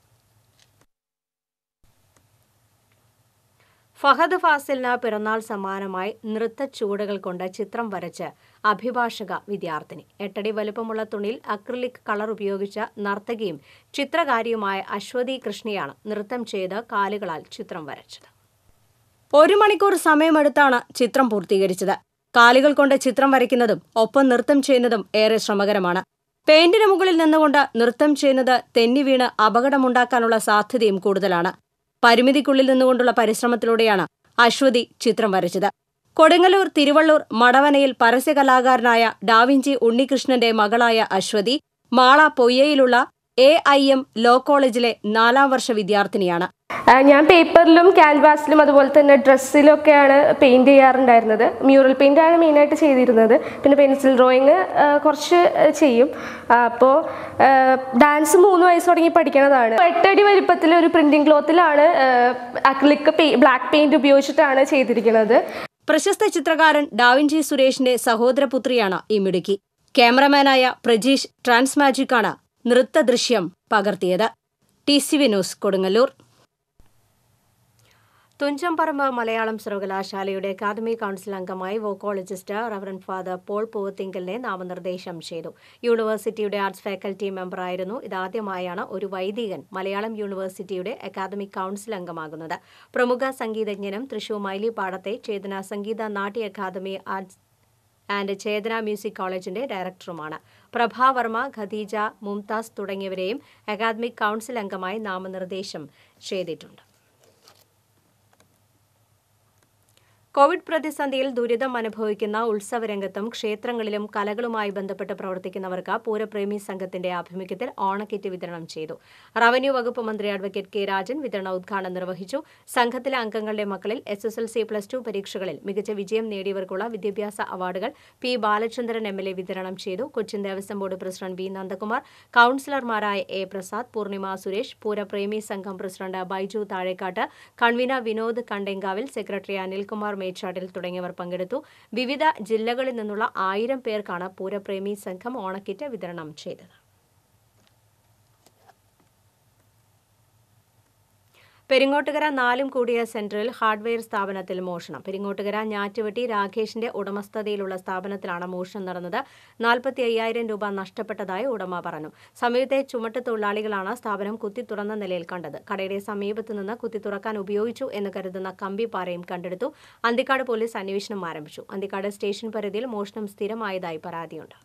ഫഹദ് ഫാസിലിന് പിറന്നാൾ സമ്മാനമായി നൃത്തച്ചുവടുകൾ കൊണ്ട് ചിത്രം വരച്ച് അഭിഭാഷക വിദ്യാർത്ഥിനി എട്ടടി വലുപ്പമുള്ള തുണിയിൽ അക്രിലിക് കളർ ഉപയോഗിച്ച നർത്തകിയും ചിത്രകാരിയുമായ അശ്വതി കൃഷ്ണയാണ് നൃത്തം ചെയ്ത് കാലുകളാൽ ചിത്രം വരച്ചത് ഒരു മണിക്കൂർ സമയമെടുത്താണ് ചിത്രം പൂർത്തീകരിച്ചത് കാലുകൾ കൊണ്ട് ചിത്രം വരയ്ക്കുന്നതും ഒപ്പം നൃത്തം ചെയ്യുന്നതും ഏറെ ശ്രമകരമാണ് പെയിന്റിന് മുകളിൽ നിന്നുകൊണ്ട് നൃത്തം ചെയ്യുന്നത് തെന്നി വീണ് അപകടമുണ്ടാക്കാനുള്ള സാധ്യതയും കൂടുതലാണ് പരിമിതിക്കുള്ളിൽ നിന്നുകൊണ്ടുള്ള പരിശ്രമത്തിലൂടെയാണ് അശ്വതി ചിത്രം വരച്ചത് കൊടുങ്ങല്ലൂർ തിരുവള്ളൂർ മടവനയിൽ പരസ്യകലാകാരനായ ഡാവിഞ്ചി ഉണ്ണികൃഷ്ണന്റെ മകളായ അശ്വതി മാള പൊയ്യയിലുള്ള എ ഐ എം ലോ കോളേജിലെ നാലാം വർഷ വിദ്യാർത്ഥിനിയാണ് ആ, ഞാൻ പേപ്പറിലും ക്യാൻവാസിലും അതുപോലെ തന്നെ ഡ്രസ്സിലൊക്കെയാണ് പെയിൻറ് ചെയ്യാറുണ്ടായിരുന്നത് മ്യൂറൽ പെയിൻ്റ് ആണ് മെയിനായിട്ട് ചെയ്തിരുന്നത് പിന്നെ പെൻസിൽ ഡ്രോയിങ് കുറച്ച് ചെയ്യും അപ്പോൾ ഡാൻസ് മൂന്ന് വയസ്സ് തുടങ്ങി പഠിക്കണതാണ് എട്ടടി വലിപ്പത്തിൽ ഒരു പ്രിൻറ്റിംഗ് ക്ലോത്തിലാണ് അക്ലിക്ക് ബ്ലാക്ക് പെയിൻറ് ഉപയോഗിച്ചിട്ടാണ് ചെയ്തിരിക്കുന്നത് പ്രശസ്ത ചിത്രകാരൻ ഡാവിഞ്ചി സുരേഷിന്റെ സഹോദരപുത്രിയാണ് ഈ മിടുക്കി ക്യാമറമാനായ പ്രജീഷ് ട്രാൻസ്മാജിക്കാണ് നൃത്ത ദൃശ്യം പകർത്തിയത് T C V news Kodungallur Thunchamparambu Malayalam സർവകലാശാലയുടെ അക്കാദമി കൗൺസിൽ അംഗമായി വോക്കോളജിസ്റ്റ് റവറൻ ഫാദർ പോൾ പൂവത്തിങ്കലിനെ നാമനിർദ്ദേശം ചെയ്തു യൂണിവേഴ്സിറ്റിയുടെ ആർട്സ് ഫാക്കൽറ്റി മെമ്പറായിരുന്നു ഇതാദ്യമായാണ് ഒരു വൈദികൻ മലയാളം യൂണിവേഴ്സിറ്റിയുടെ അക്കാദമിക് കൗൺസിൽ അംഗമാകുന്നത് പ്രമുഖ സംഗീതജ്ഞനും തൃശൂർ മൈലിപ്പാടത്തെ Chetana Sangeetha Natya academy arts and Chetana music കോളേജിന്റെ ഡയറക്ടറുമാണ് പ്രഭാവർമ്മ ഖദീജ മുംതാസ് തുടങ്ങിയവരെയും അക്കാദമിക് കൗൺസിൽ അംഗമായി നാമനിർദ്ദേശം ചെയ്തിട്ടുണ്ട് കോവിഡ് പ്രതിസന്ധിയിൽ ദുരിതം അനുഭവിക്കുന്ന ഉത്സവരംഗത്തും ക്ഷേത്രങ്ങളിലും കലകളുമായി ബന്ധപ്പെട്ട് പ്രവർത്തിക്കുന്നവർക്ക് പൂരപ്രേമി സംഘത്തിന്റെ ആഭിമുഖ്യത്തിൽ ഓണക്കിറ്റ് വിതരണം ചെയ്തു റവന്യൂ വകുപ്പ് മന്ത്രി അഡ്വക്കേറ്റ് കെ രാജൻ വിതരണ ഉദ്ഘാടനം നിർവഹിച്ചു സംഘത്തിലെ അംഗങ്ങളുടെ മക്കളിൽ S S L C plus two പരീക്ഷകളിൽ മികച്ച വിജയം നേടിയവർക്കുള്ള വിദ്യാഭ്യാസ അവാർഡുകൾ P Balachandran M L A വിതരണം ചെയ്തു Cochin Devaswom board president V Nandakumar കൌൺസിലർമാരായ എ പ്രസാദ് പൂർണിമ സുരേഷ് പൂരപ്രേമി സംഘം president Baiju Thazhekkattu convener Vinod Kandenkavil secretary Anilkumar Mechattil തുടങ്ങിയവർ പങ്കെടുത്തു വിവിധ ജില്ലകളിൽ നിന്നുള്ള ആയിരം പേർക്കാണ് പൂരപ്രേമി സംഘം ഓണക്കിറ്റ് വിതരണം ചെയ്തത് പെരിങ്ങോട്ടുകര നാലും കൂടിയ സെന്ററിൽ ഹാർഡ്വെയർ സ്ഥാപനത്തിൽ മോഷണം പെരിങ്ങോട്ടുകര ഞാറ്റുവെട്ടി രാകേഷിന്റെ ഉടമസ്ഥതയിലുള്ള സ്ഥാപനത്തിലാണ് മോഷണം നടന്നത് നാൽപ്പത്തി അയ്യായിരം രൂപ നഷ്ടപ്പെട്ടതായി ഉടമ പറഞ്ഞു സമീപത്തെ ചുമട്ട് തൊഴിലാളികളാണ് സ്ഥാപനം കുത്തി തുറന്ന നിലയിൽ കണ്ടത് കടയുടെ സമീപത്ത് നിന്ന് കുത്തി തുറക്കാൻ ഉപയോഗിച്ചു എന്ന് കരുതുന്ന കമ്പിപ്പാറയും കണ്ടെടുത്തു അന്തിക്കാട് പോലീസ് അന്വേഷണം ആരംഭിച്ചു അന്തിക്കാട് സ്റ്റേഷൻ പരിധിയിൽ മോഷണം സ്ഥിരമായതായി പരാതിയുണ്ട്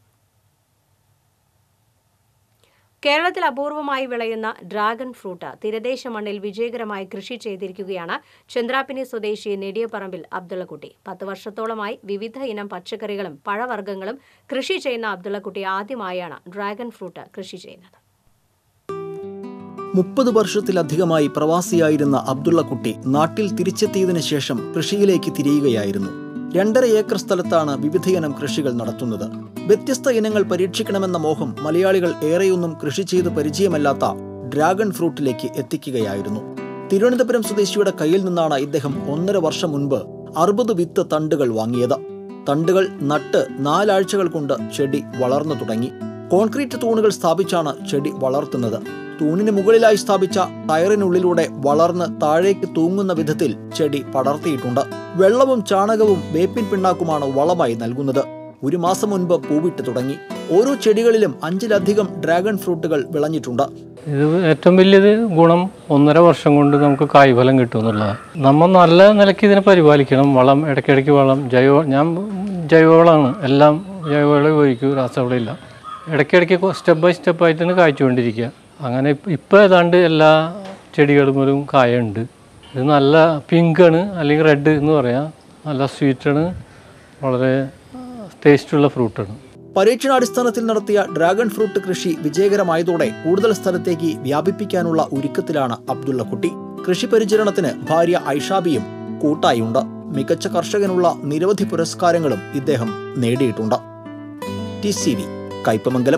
കേരളത്തിൽ അപൂർവമായി വിളയുന്ന ഡ്രാഗൺ ഫ്രൂട്ട് തീരദേശ മണ്ണിൽ വിജയകരമായി കൃഷി ചെയ്തിരിക്കുകയാണ് ചന്ദ്രാപ്പിനി സ്വദേശി നെടിയപ്പറമ്പിൽ അബ്ദുള്ളക്കുട്ടി പത്ത് വർഷത്തോളമായി വിവിധ ഇനം പച്ചക്കറികളും പഴവർഗ്ഗങ്ങളും കൃഷി ചെയ്യുന്ന അബ്ദുള്ളക്കുട്ടി ആദ്യമായാണ് ഡ്രാഗൺ ഫ്രൂട്ട് കൃഷി ചെയ്യുന്നത് മുപ്പത് വർഷത്തിലധികമായി പ്രവാസിയായിരുന്ന അബ്ദുള്ളക്കുട്ടി നാട്ടിൽ തിരിച്ചെത്തിയതിനു ശേഷം കൃഷിയിലേക്ക് തിരിയുകയായിരുന്നു രണ്ടര ഏക്കർ സ്ഥലത്താണ് വിവിധയിനം കൃഷികൾ നടത്തുന്നത് വ്യത്യസ്ത ഇനങ്ങൾ പരീക്ഷിക്കണമെന്ന മോഹം മലയാളികൾ ഏറെയൊന്നും കൃഷി ചെയ്ത് പരിചയമല്ലാത്ത ഡ്രാഗൺ ഫ്രൂട്ടിലേക്ക് എത്തിക്കുകയായിരുന്നു തിരുവനന്തപുരം സ്വദേശിയുടെ കയ്യിൽ നിന്നാണ് ഇദ്ദേഹം ഒന്നര വർഷം മുൻപ് അറുപത് വിത്ത് തണ്ടുകൾ വാങ്ങിയത് തണ്ടുകൾ നട്ട് നാലാഴ്ചകൾ കൊണ്ട് ചെടി വളർന്നു തുടങ്ങി കോൺക്രീറ്റ് തൂണുകൾ സ്ഥാപിച്ചാണ് ചെടി വളർത്തുന്നത് തൂണിന് മുകളിലായി സ്ഥാപിച്ച ടയറിനുള്ളിലൂടെ വളർന്ന് താഴേക്ക് തൂങ്ങുന്ന വിധത്തിൽ ചെടി പടർത്തിയിട്ടുണ്ട് വെള്ളവും ചാണകവും വേപ്പിൻ പിണ്ണാക്കുമാണ് വളമായി നൽകുന്നത് ഒരു മാസം മുൻപ് പൂവിട്ട് തുടങ്ങി ഓരോ ചെടികളിലും അഞ്ചിലധികം ഡ്രാഗൺ ഫ്രൂട്ടുകൾ വിളഞ്ഞിട്ടുണ്ട് ഇത് ഏറ്റവും വലിയത് ഗുണം ഒന്നര വർഷം കൊണ്ട് നമുക്ക് കായ്ഫലം കിട്ടും എന്നുള്ളതാണ് നമ്മൾ നല്ല നിലയ്ക്ക് ഇതിനെ പരിപാലിക്കണം വളം ഇടയ്ക്കിടയ്ക്ക് വളം ജൈവ ഞാൻ ജൈവവളമാണ് എല്ലാം ജൈവവളം ഉപയോഗിക്കും രാസവളം ഇല്ല ഇടയ്ക്കിടയ്ക്ക് സ്റ്റെപ്പ് ബൈ സ്റ്റെപ്പ് ആയിട്ടാണ് കായ്ച്ചുകൊണ്ടിരിക്കുക അങ്ങനെ ഇപ്പോൾ ഏതാണ്ട് എല്ലാ ചെടികളും കായുണ്ട് ഇത് നല്ല പിങ്കാണ് അല്ലെങ്കിൽ റെഡ് എന്ന് പറയാം നല്ല സ്വീറ്റാണ് വളരെ ടേസ്റ്റുള്ള ഫ്രൂട്ടാണ് പരീക്ഷണാടിസ്ഥാനത്തിൽ നടത്തിയ ഡ്രാഗൺ ഫ്രൂട്ട് കൃഷി വിജയകരമായതോടെ കൂടുതൽ സ്ഥലത്തേക്ക് വ്യാപിപ്പിക്കാനുള്ള ഒരുക്കത്തിലാണ് അബ്ദുള്ളക്കുട്ടി കൃഷി പരിചരണത്തിന് ഭാര്യ ഐഷാബിയും കൂട്ടായുണ്ട് മികച്ച കർഷകനുള്ള നിരവധി പുരസ്കാരങ്ങളും ഇദ്ദേഹം നേടിയിട്ടുണ്ട് T C V Kaipamangalam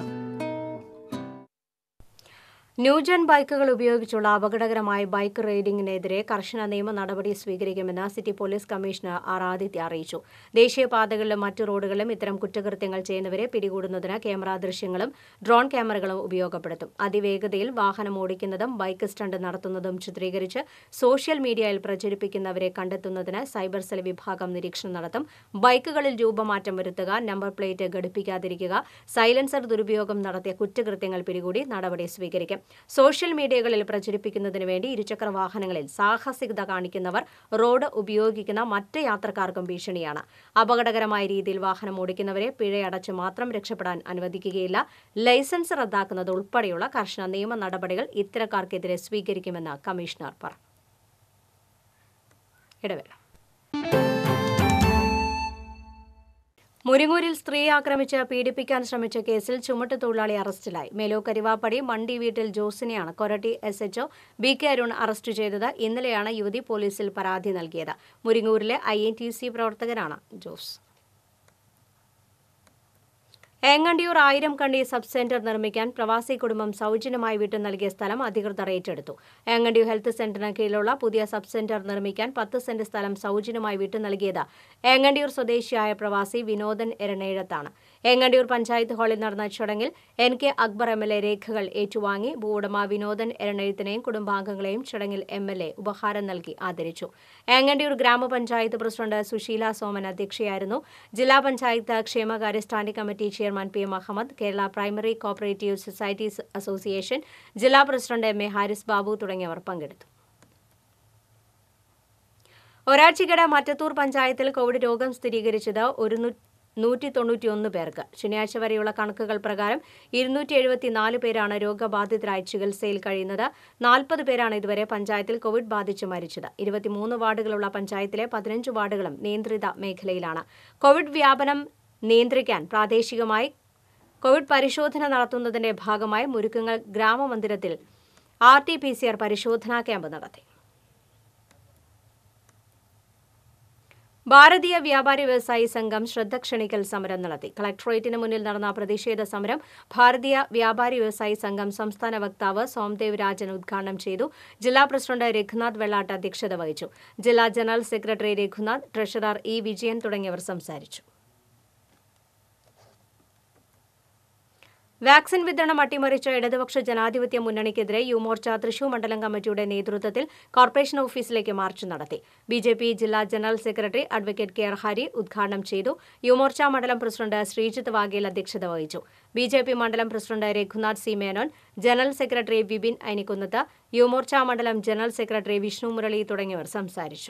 new gen ബൈക്കുകൾ ഉപയോഗിച്ചുള്ള അപകടകരമായ ബൈക്ക് റൈഡിംഗിനെതിരെ കർശന നിയമ നടപടി സ്വീകരിക്കുമെന്ന് city police commissioner R Aditya അറിയിച്ചു ദേശീയപാതകളിലും മറ്റു റോഡുകളിലും ഇത്തരം കുറ്റകൃത്യങ്ങൾ ചെയ്യുന്നവരെ പിടികൂടുന്നതിന് ക്യാമറ ദൃശ്യങ്ങളും ഡ്രോൺ ക്യാമറകളും ഉപയോഗപ്പെടുത്തും അതിവേഗതയിൽ വാഹനം ഓടിക്കുന്നതും ബൈക്ക് സ്റ്റണ്ട് നടത്തുന്നതും ചിത്രീകരിച്ച് സോഷ്യൽ മീഡിയയിൽ പ്രചരിപ്പിക്കുന്നവരെ കണ്ടെത്തുന്നതിന് സൈബർ സെൽ വിഭാഗം നിരീക്ഷണം നടത്തും ബൈക്കുകളിൽ രൂപമാറ്റം വരുത്തുക നമ്പർ പ്ലേറ്റ് ഘടിപ്പിക്കാതിരിക്കുക സൈലൻസർ ദുരുപയോഗം നടത്തിയ കുറ്റകൃത്യങ്ങൾ പിടികൂടി നടപടി സ്വീകരിക്കും സോഷ്യൽ മീഡിയകളിൽ പ്രചരിപ്പിക്കുന്നതിന് വേണ്ടി ഇരുചക്ര വാഹനങ്ങളിൽ സാഹസികത കാണിക്കുന്നവർ റോഡ് ഉപയോഗിക്കുന്ന മറ്റ് യാത്രക്കാർക്കും ഭീഷണിയാണ് അപകടകരമായ രീതിയിൽ വാഹനം ഓടിക്കുന്നവരെ പിഴയടച്ച് മാത്രം രക്ഷപ്പെടാൻ അനുവദിക്കുകയില്ല ലൈസൻസ് റദ്ദാക്കുന്നത് ഉൾപ്പെടെയുള്ള കർശന നിയമ നടപടികൾ ഇത്തരക്കാർക്കെതിരെ സ്വീകരിക്കുമെന്ന് കമ്മീഷണർ പറഞ്ഞു ഇടവേള മുരിങ്ങൂരിൽ സ്ത്രീയെ ആക്രമിച്ച് പീഡിപ്പിക്കാൻ ശ്രമിച്ച കേസിൽ ചുമട്ട് തൊഴിലാളി അറസ്റ്റിലായി മേലോ കരിവാപ്പടി മണ്ടി വീട്ടിൽ ജോസിനെയാണ് Koratty S HO B K Arun arrest ചെയ്തത് ഇന്നലെയാണ് യുവതി പോലീസിൽ പരാതി നൽകിയത് മുരിങ്ങൂരിലെ ഐ എൻ ടി സി പ്രവർത്തകനാണ് ജോസ് ഏങ്ങണ്ടിയൂർ ആയിരം കണ്ടി സബ് സെന്റർ നിർമ്മിക്കാൻ പ്രവാസി കുടുംബം സൗജന്യമായി വിട്ടു നൽകിയ സ്ഥലം അധികൃതർ ഏറ്റെടുത്തു ഏങ്ങണ്ടിയൂർ ഹെൽത്ത് സെന്ററിന് കീഴിലുള്ള പുതിയ സബ് സെന്റർ നിർമ്മിക്കാൻ പത്ത് സെന്റ് സ്ഥലം സൗജന്യമായി വിട്ടു നൽകിയത് ഏങ്ങണ്ടിയൂർ സ്വദേശിയായ പ്രവാസി വിനോദൻ എരണേഴത്താണ് ഏങ്ങണ്ടിയൂർ പഞ്ചായത്ത് ഹാളിൽ നടന്ന ചടങ്ങിൽ N K Akbar M L A രേഖകൾ ഏറ്റുവാങ്ങി ഭൂവുടമ വിനോദൻ എരണേഴത്തിനെയും കുടുംബാംഗങ്ങളെയും ചടങ്ങിൽ എം എൽ എ ഉപഹാരം നൽകി ആദരിച്ചു ഏങ്ങണ്ടിയൂർ ഗ്രാമപഞ്ചായത്ത് പ്രസിഡന്റ് സുശീല സോമൻ അധ്യക്ഷയായിരുന്നു ജില്ലാ പഞ്ചായത്ത് ക്ഷേമകാര്യ standing committee chairman P M Ahmed Kerala primary cooperative societies association ജില്ലാ president M A Haris Babu തുടങ്ങിയവർ പങ്കെടുത്തു ഒരാഴ്ചക്കിടെ മറ്റത്തൂർ പഞ്ചായത്തിൽ കോവിഡ് രോഗം സ്ഥിരീകരിച്ചത് ഒരു നൂറ്റി തൊണ്ണൂറ്റിയൊന്ന് പേർക്ക് ശനിയാഴ്ച വരെയുള്ള കണക്കുകൾ പ്രകാരം ഇരുന്നൂറ്റി എഴുപത്തിനാല് പേരാണ് രോഗബാധിതരായി ചികിത്സയിൽ കഴിയുന്നത് നാൽപ്പത് പേരാണ് ഇതുവരെ പഞ്ചായത്തിൽ കോവിഡ് ബാധിച്ച് മരിച്ചത് ഇരുപത്തിമൂന്ന് വാർഡുകളുള്ള പഞ്ചായത്തിലെ പതിനഞ്ച് വാർഡുകളും നിയന്ത്രിത മേഖലയിലാണ് കോവിഡ് വ്യാപനം നിയന്ത്രിക്കാൻ പ്രാദേശികമായി കോവിഡ് പരിശോധന നടത്തുന്നതിന്റെ ഭാഗമായി മുരുക്കങ്ങൾ ഗ്രാമമന്ദിരത്തിൽ R T P C R പരിശോധനാ ക്യാമ്പ് നടത്തി ഭാരതീയ വ്യാപാരി വ്യവസായി സംഘം ശ്രദ്ധ ക്ഷണിക്കൽ സമരം നടത്തി കളക്ടറേറ്റിന് മുന്നിൽ നടന്ന പ്രതിഷേധ സമരം ഭാരതീയ വ്യാപാരി വ്യവസായി സംഘം സംസ്ഥാന വക്താവ് സോംദേവ് രാജൻ ഉദ്ഘാടനം ചെയ്തു ജില്ലാ പ്രസിഡന്റ് രഘുനാഥ് വെള്ളാട്ട് അധ്യക്ഷത വഹിച്ചു ജില്ലാ general secretary Raghunath treasurer E Vijayan തുടങ്ങിയവർ സംസാരിച്ചു വാക്സിൻ വിതരണം അട്ടിമറിച്ച ഇടതുപക്ഷ ജനാധിപത്യ മുന്നണിക്കെതിരെ യുമോർച്ച തൃശൂർ മണ്ഡലം കമ്മിറ്റിയുടെ നേതൃത്വത്തിൽ കോർപ്പറേഷൻ ഓഫീസിലേക്ക് മാർച്ച് നടത്തി ബി ജെ പി ജില്ലാ general secretary advocate K R Hari ഉദ്ഘാടനം ചെയ്തു യുമോർച്ച മണ്ഡലം പ്രസിഡന്റ് ശ്രീജിത്ത് വാഗേൽ അധ്യക്ഷത വഹിച്ചു ബി ജെ പി മണ്ഡലം president Raghunath C Menon general secretary Vipin Ainikkunnath Yuva Morcha മണ്ഡലം ജനറൽ സെക്രട്ടറി വിഷ്ണു മുരളി തുടങ്ങിയവർ സംസാരിച്ചു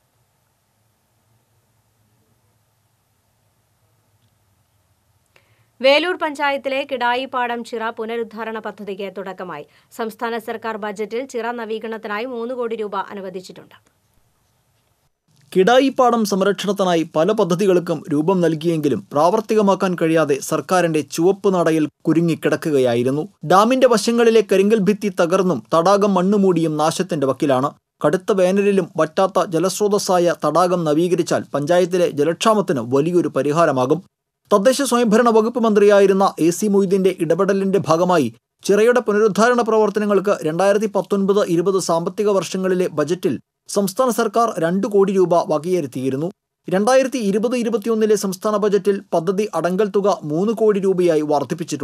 വേലൂർ പഞ്ചായത്തിലെ കിടായിപ്പാടം ചിറ പുനരുദ്ധാരണ പദ്ധതിക്ക് തുടക്കമായി സംസ്ഥാന സർക്കാർ ബജറ്റിൽ ചിറ നവീകരണത്തിനായി മൂന്ന് കോടി രൂപ അനുവദിച്ചിട്ടുണ്ട് കിടായിപ്പാടം സംരക്ഷണത്തിനായി പല പദ്ധതികൾക്കും രൂപം നൽകിയെങ്കിലും പ്രാവർത്തികമാക്കാൻ കഴിയാതെ സർക്കാരിന്റെ ചുവപ്പ് നടയിൽ കുരുങ്ങിക്കിടക്കുകയായിരുന്നു ഡാമിന്റെ വശങ്ങളിലെ കരിങ്കൽ ഭിത്തി തകർന്നും തടാകം മണ്ണുമൂടിയും നാശത്തിന്റെ വക്കിലാണ് കടുത്ത വേനലിലും വറ്റാത്ത ജലസ്രോതസ്സായ തടാകം നവീകരിച്ചാൽ പഞ്ചായത്തിലെ ജലക്ഷാമത്തിന് വലിയൊരു പരിഹാരമാകും തദ്ദേശ സ്വയംഭരണ വകുപ്പ് മന്ത്രിയായിരുന്ന എ സി മൊയ്തീന്റെ ഇടപെടലിന്റെ ഭാഗമായി ചിറയുടെ പുനരുദ്ധാരണ പ്രവർത്തനങ്ങൾക്ക് രണ്ടായിരത്തി പത്തൊൻപത് ഇരുപത് സാമ്പത്തിക വർഷങ്ങളിലെ ബജറ്റിൽ സംസ്ഥാന സർക്കാർ രണ്ട് കോടി രൂപ വകയിരുത്തിയിരുന്നു രണ്ടായിരത്തി ഇരുപത് ഇരുപത്തിയൊന്നിലെ സംസ്ഥാന ബജറ്റിൽ പദ്ധതി അടങ്കൽ തുക മൂന്ന് കോടി രൂപയായി വർദ്ധിപ്പിച്ചിട്ടുണ്ട്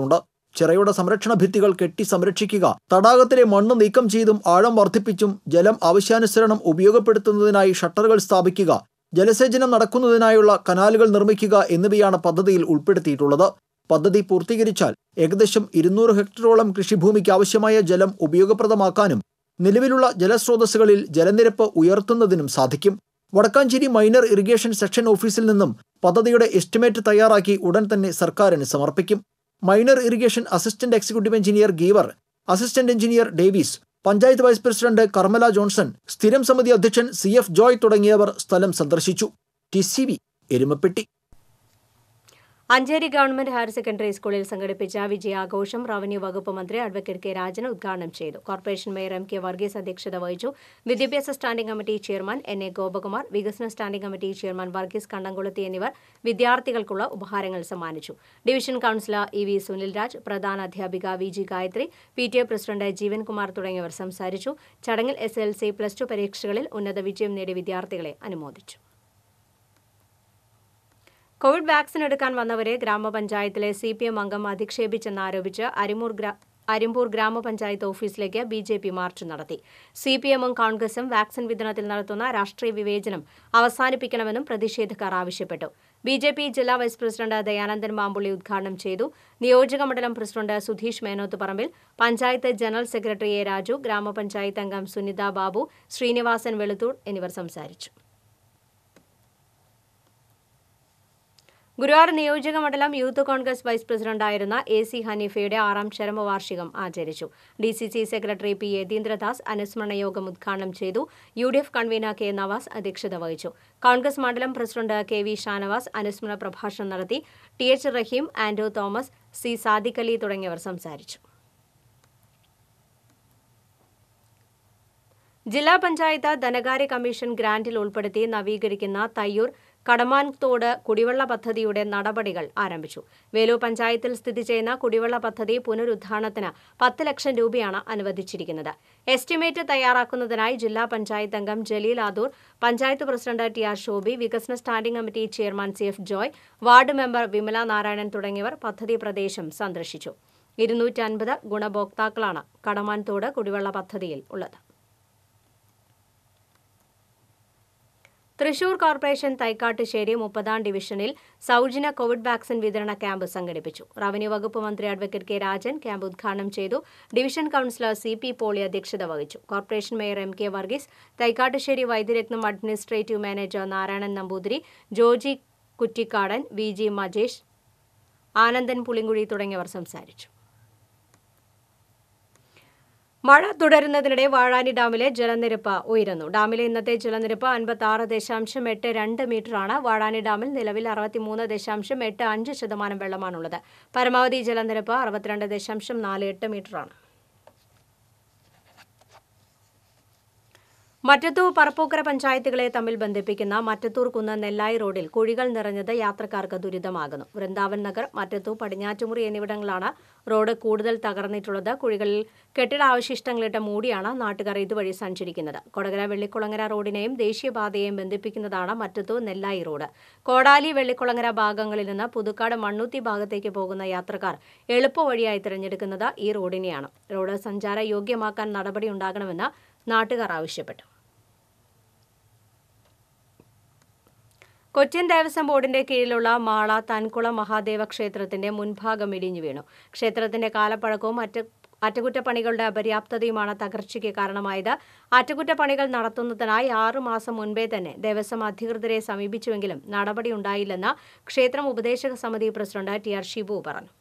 ചിറയുടെ സംരക്ഷണ ഭിത്തികൾ കെട്ടി സംരക്ഷിക്കുക തടാകത്തിലെ മണ്ണ് നീക്കം ചെയ്തും ആഴം വർദ്ധിപ്പിച്ചും ജലം ആവശ്യാനുസരണം ഉപയോഗപ്പെടുത്തുന്നതിനായി ഷട്ടറുകൾ സ്ഥാപിക്കുക ജലസേചനം നടക്കുന്നതിനായുള്ള കനാലുകൾ നിർമ്മിക്കുക എന്നിവയാണ് പദ്ധതിയിൽ ഉൾപ്പെടുത്തിയിട്ടുള്ളത് പദ്ധതി പൂർത്തീകരിച്ചാൽ ഏകദേശം ഇരുന്നൂറ് ഹെക്ടറോളം കൃഷിഭൂമിക്ക് ആവശ്യമായ ജലം ഉപയോഗപ്രദമാക്കാനും നിലവിലുള്ള ജലസ്രോതസ്സുകളിൽ ജലനിരപ്പ് ഉയർത്തുന്നതിനും സാധിക്കും വടക്കാഞ്ചേരി മൈനർ ഇറിഗേഷൻ സെക്ഷൻ ഓഫീസിൽ നിന്നും പദ്ധതിയുടെ എസ്റ്റിമേറ്റ് തയ്യാറാക്കി ഉടൻ തന്നെ സർക്കാരിന് സമർപ്പിക്കും minor irrigation assistant executive engineer Geevar assistant engineer Davis panchayat vice president Karmala Johnson സ്ഥിരം സമിതി അധ്യക്ഷൻ സി എഫ് ജോയ് തുടങ്ങിയവർ സ്ഥലം സന്ദർശിച്ചു T C V Erumapetty Ancheri government higher secondary സ്കൂളിൽ സംഘടിപ്പിച്ച വിജയാഘോഷം റവന്യൂ വകുപ്പ് മന്ത്രി അഡ്വക്കേറ്റ് കെ രാജൻ ഉദ്ഘാടനം ചെയ്തു corporation mayor M K Varghese അധ്യക്ഷത വഹിച്ചു വിദ്യാഭ്യാസ standing committee chairman N A Gopakumar വികസന സ്റ്റാൻഡിംഗ് കമ്മിറ്റി ചെയർമാൻ വർഗീസ് കണ്ടംകുളത്തി എന്നിവർ വിദ്യാർത്ഥികൾക്കുള്ള ഉപഹാരങ്ങൾ സമ്മാനിച്ചു division councillor E V Sunilraj പ്രധാന അധ്യാപിക V G Gayathri P T A president Jeevankumar തുടങ്ങിയവർ സംസാരിച്ചു ചടങ്ങിൽ S L C plus two പരീക്ഷകളിൽ ഉന്നത വിജയം നേടിയ വിദ്യാർത്ഥികളെ അനുമോദിച്ചു കോവിഡ് വാക്സിൻ എടുക്കാൻ വന്നവരെ ഗ്രാമപഞ്ചായത്തിലെ സി പി എം അംഗം അധിക്ഷേപിച്ചെന്നാരോപിച്ച് അരിമൂർ ഗ്രാ അരിമ്പൂർ ഗ്രാമപഞ്ചായത്ത് ഓഫീസിലേക്ക് ബി ജെ പി മാർച്ച് നടത്തി സി പി എമ്മും കോൺഗ്രസും വാക്സിൻ വിതരണത്തിൽ നടത്തുന്ന രാഷ്ട്രീയ വിവേചനം അവസാനിപ്പിക്കണമെന്നും പ്രതിഷേധക്കാർ ആവശ്യപ്പെട്ടു ബി ജെ പി ജില്ലാ വൈസ് പ്രസിഡന്റ് ദയാനന്ദൻ മാമ്പുള്ളി ഉദ്ഘാടനം ചെയ്തു നിയോജക മണ്ഡലം president Sudheesh Menoth Parambil panchayat general secretary A Raju ഗ്രാമപഞ്ചായത്ത് അംഗം സുനിത ബാബു ശ്രീനിവാസൻ വെളുത്തൂർ എന്നിവർ സംസാരിച്ചു ഗുരുവായൂർ നിയോജക മണ്ഡലം യൂത്ത് കോൺഗ്രസ് വൈസ് പ്രസിഡന്റായിരുന്ന എ സി ഹനീഫയുടെ ആറാം ചരമവാർഷികം ആചരിച്ചു D C C secretary P Yatheendradas അനുസ്മരണ യോഗം ഉദ്ഘാടനം ചെയ്തു U D F convener K Navas അധ്യക്ഷത വഹിച്ചു കോൺഗ്രസ് മണ്ഡലം പ്രസിഡന്റ് കെ വി ഷാനവാസ് അനുസ്മരണ പ്രഭാഷണം നടത്തി T H Raheem Ando Thomas C Sadiq Ali തുടങ്ങിയവർ സംസാരിച്ചു ജില്ലാ പഞ്ചായത്ത് ധനകാര്യ കമ്മീഷൻ ഗ്രാന്റിൽ ഉൾപ്പെടുത്തി നവീകരിക്കുന്ന തയ്യൂർ കടമാൻതോട് കുടിവെള്ള പദ്ധതിയുടെ നടപടികൾ ആരംഭിച്ചു വേലൂർ പഞ്ചായത്തിൽ സ്ഥിതി ചെയ്യുന്ന കുടിവെള്ള പദ്ധതി പുനരുദ്ധാരണത്തിന് പത്ത് ലക്ഷം രൂപയാണ് അനുവദിച്ചിരിക്കുന്നത് എസ്റ്റിമേറ്റ് തയ്യാറാക്കുന്നതിനായി ജില്ലാ പഞ്ചായത്ത് അംഗം Jaleel Adoor panchayat president T R Shobhi വികസന standing committee chairman C F Joy ward member Vimala Narayanan തുടങ്ങിയവർ പദ്ധതി പ്രദേശം സന്ദർശിച്ചു ഇരുന്നൂറ്റി അൻപത് ഗുണഭോക്താക്കളാണ് കടമാൻതോട് കുടിവെള്ള പദ്ധതിയിൽ ഉള്ളത് തൃശൂർ കോർപ്പറേഷൻ തൈക്കാട്ടുശ്ശേരി മുപ്പതാം ഡിവിഷനിൽ സൗജന്യ കോവിഡ് വാക്സിൻ വിതരണ ക്യാമ്പ് സംഘടിപ്പിച്ചു റവന്യൂ വകുപ്പ് മന്ത്രി അഡ്വക്കേറ്റ് കെ രാജൻ ക്യാമ്പ് ഉദ്ഘാടനം ചെയ്തു division councillor C P Poly അധ്യക്ഷത വഹിച്ചു corporation mayor M K Varghese Thaikkattussery Vaidyaratnam administrative manager Narayanan Namboothiri Joji Kuttikkadan V G Majesh Anandan Pulinkuzhi തുടങ്ങിയവർ സംസാരിച്ചു മഴ തുടരുന്നതിനിടെ വാഴാനി ഡാമിലെ ജലനിരപ്പ് ഉയരുന്നു ഡാമിലെ ഇന്നത്തെ ജലനിരപ്പ് അൻപത്തി ആറ് ദശാംശം എട്ട് രണ്ട് മീറ്ററാണ് വാഴാനി ഡാമിൽ നിലവിൽ അറുപത്തിമൂന്ന് ദശാംശം എട്ട് അഞ്ച് ശതമാനം വെള്ളമാണുള്ളത് പരമാവധി ജലനിരപ്പ് അറുപത്തിരണ്ട് ദശാംശം നാല് എട്ട് മീറ്ററാണ് മറ്റത്തൂർ പറപ്പൂക്കര പഞ്ചായത്തുകളെ തമ്മിൽ ബന്ധിപ്പിക്കുന്ന മറ്റത്തൂർ കുന്ന് നെല്ലായി റോഡിൽ കുഴികൾ നിറഞ്ഞത് യാത്രക്കാർക്ക് ദുരിതമാകുന്നു വൃന്ദാവൻ നഗർ മറ്റത്തൂർ പടിഞ്ഞാറ്റുമുറി എന്നിവിടങ്ങളാണ് റോഡ് കൂടുതൽ തകർന്നിട്ടുള്ളത് കുഴികളിൽ കെട്ടിടാവശിഷ്ടങ്ങളിട്ട് മൂടിയാണ് നാട്ടുകാർ ഇതുവഴി സഞ്ചരിക്കുന്നത് കൊടകര വെള്ളിക്കുളങ്ങര റോഡിനെയും ദേശീയപാതയെയും ബന്ധിപ്പിക്കുന്നതാണ് മറ്റത്തൂർ നെല്ലായി റോഡ് കോടാലി വെള്ളിക്കുളങ്ങര ഭാഗങ്ങളിൽ നിന്ന് പുതുക്കാട് മണ്ണുത്തി ഭാഗത്തേക്ക് പോകുന്ന യാത്രക്കാർ എളുപ്പവഴിയായി തിരഞ്ഞെടുക്കുന്നത് ഈ റോഡിനെയാണ് റോഡ് സഞ്ചാര യോഗ്യമാക്കാൻ നടപടിയുണ്ടാകണമെന്ന് നാട്ടുകാർ ആവശ്യപ്പെട്ടു കൊച്ചിൻ ദേവസ്വം ബോർഡിന്റെ കീഴിലുള്ള മാള തൻകുളം മഹാദേവ ക്ഷേത്രത്തിന്റെ മുൻഭാഗം ഇടിഞ്ഞു വീണു ക്ഷേത്രത്തിന്റെ കാലപ്പഴക്കവും അറ്റ അറ്റകുറ്റപ്പണികളുടെ അപര്യാപ്തതയുമാണ് തകർച്ചയ്ക്ക് കാരണമായത് അറ്റകുറ്റപ്പണികൾ നടത്തുന്നതിനായി ആറു മാസം മുൻപേ തന്നെ ദേവസ്വം അധികൃതരെ സമീപിച്ചുവെങ്കിലും നടപടിയുണ്ടായില്ലെന്ന് ക്ഷേത്രം ഉപദേശക സമിതി പ്രസിഡന്റ് ടി ആർ ഷിബു പറഞ്ഞു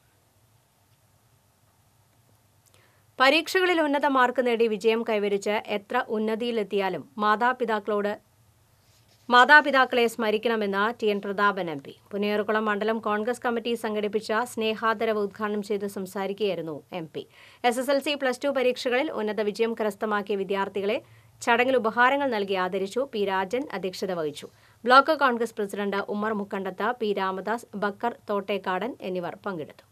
പരീക്ഷകളിൽ ഉന്നത മാർക്ക് നേടി വിജയം കൈവരിച്ച് എത്ര ഉന്നതിയിലെത്തിയാലും മാതാപിതാക്കളോട് മാതാപിതാക്കളെ സ്മരിക്കണമെന്ന് T N Prathapan M P Punerukulam മണ്ഡലം കോൺഗ്രസ് കമ്മിറ്റി സംഘടിപ്പിച്ച സ്നേഹാദരവ് ഉദ്ഘാടനം ചെയ്ത് സംസാരിക്കുകയായിരുന്നു M P S S L C plus two പരീക്ഷകളിൽ ഉന്നത വിജയം കരസ്ഥമാക്കിയ വിദ്യാർത്ഥികളെ ചടങ്ങിൽ ഉപഹാരങ്ങൾ നൽകി ആദരിച്ചു പി രാജൻ അധ്യക്ഷത വഹിച്ചു block Congress president Ummer Mukkandath P Ramadas Bakker Thottekkadan എന്നിവർ പങ്കെടുത്തു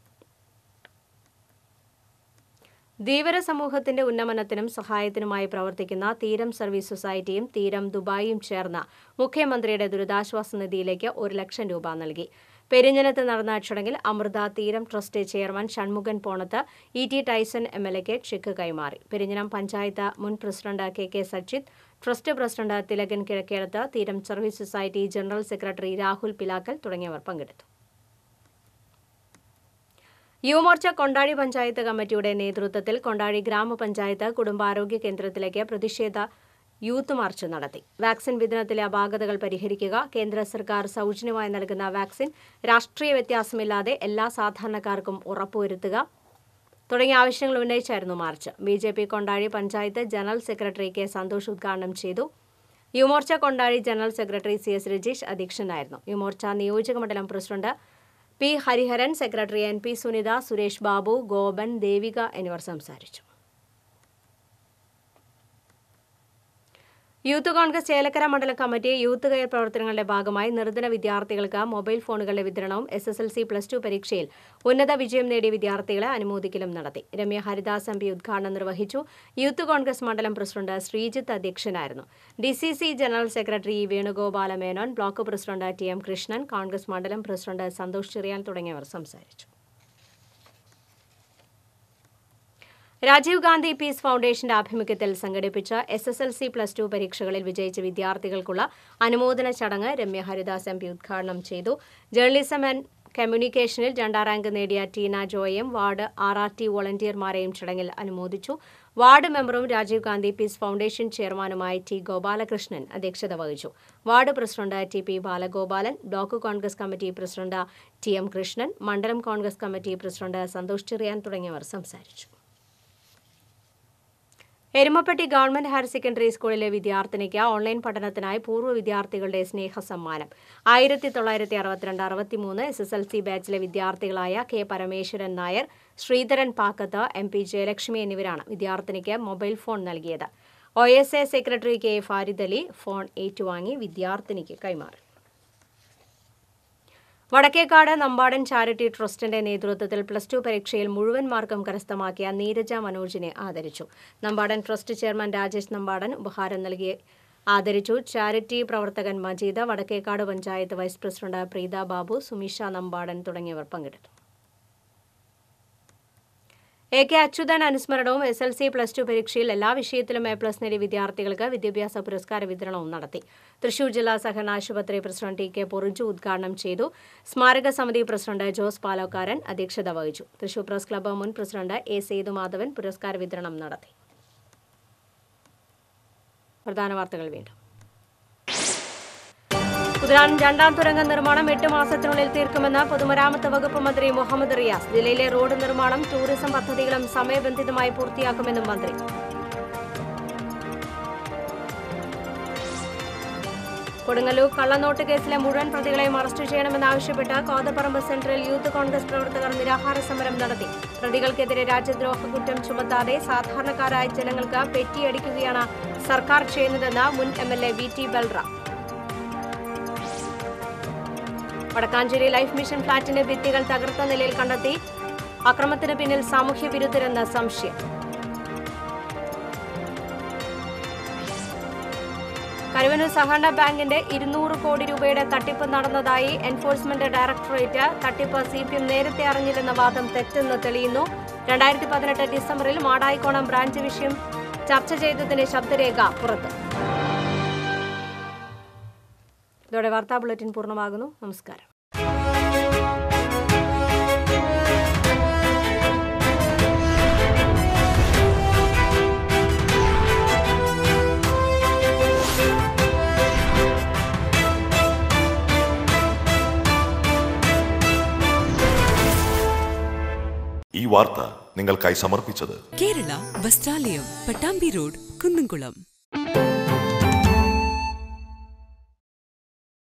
ധീവര സമൂഹത്തിന്റെ ഉന്നമനത്തിനും സഹായത്തിനുമായി പ്രവർത്തിക്കുന്ന തീരം സർവീസ് സൊസൈറ്റിയും തീരം ദുബായിയും ചേർന്ന് മുഖ്യമന്ത്രിയുടെ ദുരിതാശ്വാസ നിധിയിലേക്ക് ഒരു ലക്ഷം രൂപ നൽകി പെരിഞ്ഞനത്ത് നടന്ന ചടങ്ങിൽ Amrutha Theeram trust chairman Shanmukhan Ponath E T Tyson M L എക്ക് ചെക്ക് കൈമാറി പെരിഞ്ഞനം പഞ്ചായത്ത് മുൻ president K K Sachith trust president Thilakan Kizhakkedath Theeram service society general secretary Rahul Pilakkal തുടങ്ങിയവർ പങ്കെടുത്തു യുവമോർച്ച കൊണ്ടാഴി പഞ്ചായത്ത് കമ്മിറ്റിയുടെ നേതൃത്വത്തിൽ കൊണ്ടാഴി ഗ്രാമപഞ്ചായത്ത് കുടുംബാരോഗ്യ കേന്ദ്രത്തിലേക്ക് പ്രതിഷേധ യൂത്ത് മാർച്ച് നടത്തി വാക്സിൻ വിതരണത്തിലെ അപാകതകൾ പരിഹരിക്കുക കേന്ദ്ര സർക്കാർ സൗജന്യമായി നൽകുന്ന വാക്സിൻ രാഷ്ട്രീയ വ്യത്യാസമില്ലാതെ എല്ലാ സാധാരണക്കാർക്കും ഉറപ്പുവരുത്തുക തുടങ്ങിയ ആവശ്യങ്ങൾ ഉന്നയിച്ചായിരുന്നു march B J P Kondazhi panchayat general secretary K Santhosh ഉദ്ഘാടനം ചെയ്തു Yuva Morcha Kondazhi general secretary C S Rajeesh അധ്യക്ഷനായിരുന്നു യുവമോർച്ച നിയോജകമണ്ഡലം president P Hariharan secretary N P Sunitha Suresh Babu Gopan Devika എന്നിവർ സംസാരിച്ചു യൂത്ത് കോൺഗ്രസ് ചേലക്കര മണ്ഡലം കമ്മിറ്റി യൂത്ത് കെയർ പ്രവർത്തനങ്ങളുടെ ഭാഗമായി നിർധന വിദ്യാർത്ഥികൾക്ക് മൊബൈൽ ഫോണുകളുടെ വിതരണവും S S L C plus two പരീക്ഷയിൽ ഉന്നത വിജയം നേടിയ വിദ്യാർത്ഥികളെ അനുമോദിക്കലും നടത്തി രമ്യ ഹരിദാസ് എം പി ഉദ്ഘാടനം നിർവഹിച്ചു യൂത്ത് കോൺഗ്രസ് മണ്ഡലം പ്രസിഡന്റ് ശ്രീജിത്ത് അധ്യക്ഷനായിരുന്നു D C C general secretary Venugopala Menon block president T M Krishnan Congress മണ്ഡലം പ്രസിഡന്റ് സന്തോഷ് ചെറിയാൻ തുടങ്ങിയവർ സംസാരിച്ചു രാജീവ് ഗാന്ധി പീസ് ഫൗണ്ടേഷന്റെ ആഭിമുഖ്യത്തിൽ സംഘടിപ്പിച്ച S S L C plus two പരീക്ഷകളിൽ വിജയിച്ച വിദ്യാർത്ഥികൾക്കുള്ള അനുമോദന ചടങ്ങ് രമ്യ ഹരിദാസ് എം പി ഉദ്ഘാടനം ചെയ്തു ജേർണലിസം ആൻഡ് കമ്മ്യൂണിക്കേഷനിൽ രണ്ടാം റാങ്ക് നേടിയ ടീന ജോയും വാർഡ് ആർ ആർ ടി വോളണ്ടിയർമാരെയും ചടങ്ങിൽ അനുമോദിച്ചു വാർഡ് മെമ്പറും രാജീവ് ഗാന്ധി പീസ് ഫൗണ്ടേഷൻ ചെയർമാനുമായി ടി ഗോപാലകൃഷ്ണൻ അധ്യക്ഷത വഹിച്ചു ward president T P Balagopalan block Congress committee president T M Krishnan മണ്ഡലം കോൺഗ്രസ് കമ്മിറ്റി പ്രസിഡന്റ് സന്തോഷ് ചെറിയാൻ തുടങ്ങിയവർ സംസാരിച്ചു എരുമപ്പെട്ടി ഗവൺമെന്റ് ഹയർ സെക്കൻഡറി സ്കൂളിലെ വിദ്യാർത്ഥിനിക്ക് ഓൺലൈൻ പഠനത്തിനായി പൂർവ്വ വിദ്യാർത്ഥികളുടെ സ്നേഹ സമ്മാനം ആയിരത്തി തൊള്ളായിരത്തി അറുപത്തിരണ്ട് അറുപത്തിമൂന്ന് എസ് എസ് എൽ സി ബാച്ചിലെ വിദ്യാർത്ഥികളായ K Parameswaran Nair Sreedharan Pakkath M P Jayalakshmi എന്നിവരാണ് വിദ്യാർത്ഥിനിക്ക് മൊബൈൽ ഫോൺ നൽകിയത് O S A secretary K Farid Ali phone ഏറ്റുവാങ്ങി വിദ്യാർത്ഥിനിക്ക് കൈമാറി വടക്കേക്കാട് നമ്പാടൻ ചാരിറ്റി ട്രസ്റ്റിന്റെ നേതൃത്വത്തിൽ പ്ലസ് ടു പരീക്ഷയിൽ മുഴുവൻ മാർക്കും കരസ്ഥമാക്കിയ നീരജ മനോജിനെ ആദരിച്ചു നമ്പാടൻ ട്രസ്റ്റ് ചെയർമാൻ രാജേഷ് നമ്പാടൻ ഉപഹാരം നൽകി ആദരിച്ചു ചാരിറ്റി പ്രവർത്തകൻ മജീദ വടക്കേക്കാട് പഞ്ചായത്ത് വൈസ് പ്രസിഡന്റ് പ്രീത ബാബു സുമിഷ നമ്പാടൻ തുടങ്ങിയവർ പങ്കെടുത്തു എ കെ അച്യുതൻ അനുസ്മരണവും S L C plus two പരീക്ഷയിൽ എല്ലാ വിഷയത്തിലും എ പ്ലസ് നേടിയ വിദ്യാർത്ഥികൾക്ക് വിദ്യാഭ്യാസ പുരസ്കാര വിതരണവും നടത്തി തൃശൂർ ജില്ലാ സഹകരണ ആശുപത്രി പ്രസിഡന്റ് ടി കെ പൊറിഞ്ചു ഉദ്ഘാടനം ചെയ്തു സ്മാരക സമിതി പ്രസിഡന്റ് ജോസ് പാലോക്കാരൻ അധ്യക്ഷത വഹിച്ചു തൃശൂർ പ്രസ് ക്ലബ്ബ് മുൻ പ്രസിഡന്റ് എ സേതുമാധവൻ പുരസ്കാര വിതരണം നടത്തി പ്രധാന വാർത്തകൾ വീണ്ടും കുതിരാൻ രണ്ടാം തുരങ്ക നിർമ്മാണം എട്ട് മാസത്തിനുള്ളിൽ തീർക്കുമെന്ന് പൊതുമരാമത്ത് വകുപ്പ് മന്ത്രി മുഹമ്മദ് റിയാസ് ജില്ലയിലെ റോഡ് നിർമ്മാണം ടൂറിസം പദ്ധതികളും സമയബന്ധിതമായി പൂർത്തിയാക്കുമെന്നും മന്ത്രി കൊടുങ്ങല്ലൂർ കള്ളനോട്ട് കേസിലെ മുഴുവൻ പ്രതികളെയും അറസ്റ്റ് ചെയ്യണമെന്നാവശ്യപ്പെട്ട് കോതപ്പറമ്പ് സെൻട്രൽ യൂത്ത് കോൺഗ്രസ് പ്രവർത്തകർ നിരാഹാര സമരം നടത്തി പ്രതികൾക്കെതിരെ രാജ്യദ്രോഹ കുറ്റം ചുമത്താതെ സാധാരണക്കാരായ ജനങ്ങൾക്ക് പെറ്റിയടിക്കുകയാണ് സർക്കാർ ചെയ്യുന്നതെന്ന് മുൻ M L A V T Balram Vadakkanchery life mission ഫ്ളാറ്റിന്റെ ഭിത്തികൾ തകർത്ത നിലയിൽ കണ്ടെത്തി അക്രമത്തിന് പിന്നിൽ സാമൂഹ്യ വിരുദ്ധരെന്ന സംശയം കരുവന്നൂർ സഹകരണ ബാങ്കിന്റെ ഇരുന്നൂറ് കോടി രൂപയുടെ തട്ടിപ്പ് നടന്നതായി എൻഫോഴ്സ്മെന്റ് ഡയറക്ടറേറ്റ് തട്ടിപ്പ് സി പി എം നേരത്തെ അറിഞ്ഞില്ലെന്ന വാദം തെറ്റെന്ന് തെളിയുന്നു രണ്ടായിരത്തി പതിനെട്ട് ഡിസംബറിൽ മാടായിക്കോണം ബ്രാഞ്ച് വിഷയം ചർച്ച ചെയ്തതിന്റെ ശബ്ദരേഖ പുറത്ത് ഇതോടെ വാർത്താ ബുള്ളറ്റിൻ പൂർണ്ണമാകുന്നു നമസ്കാരം ഈ വാർത്ത നിങ്ങൾക്കായി സമർപ്പിച്ചത് കേരള വസ്ത്രാലയം പട്ടാമ്പി റോഡ് കുന്നംകുളം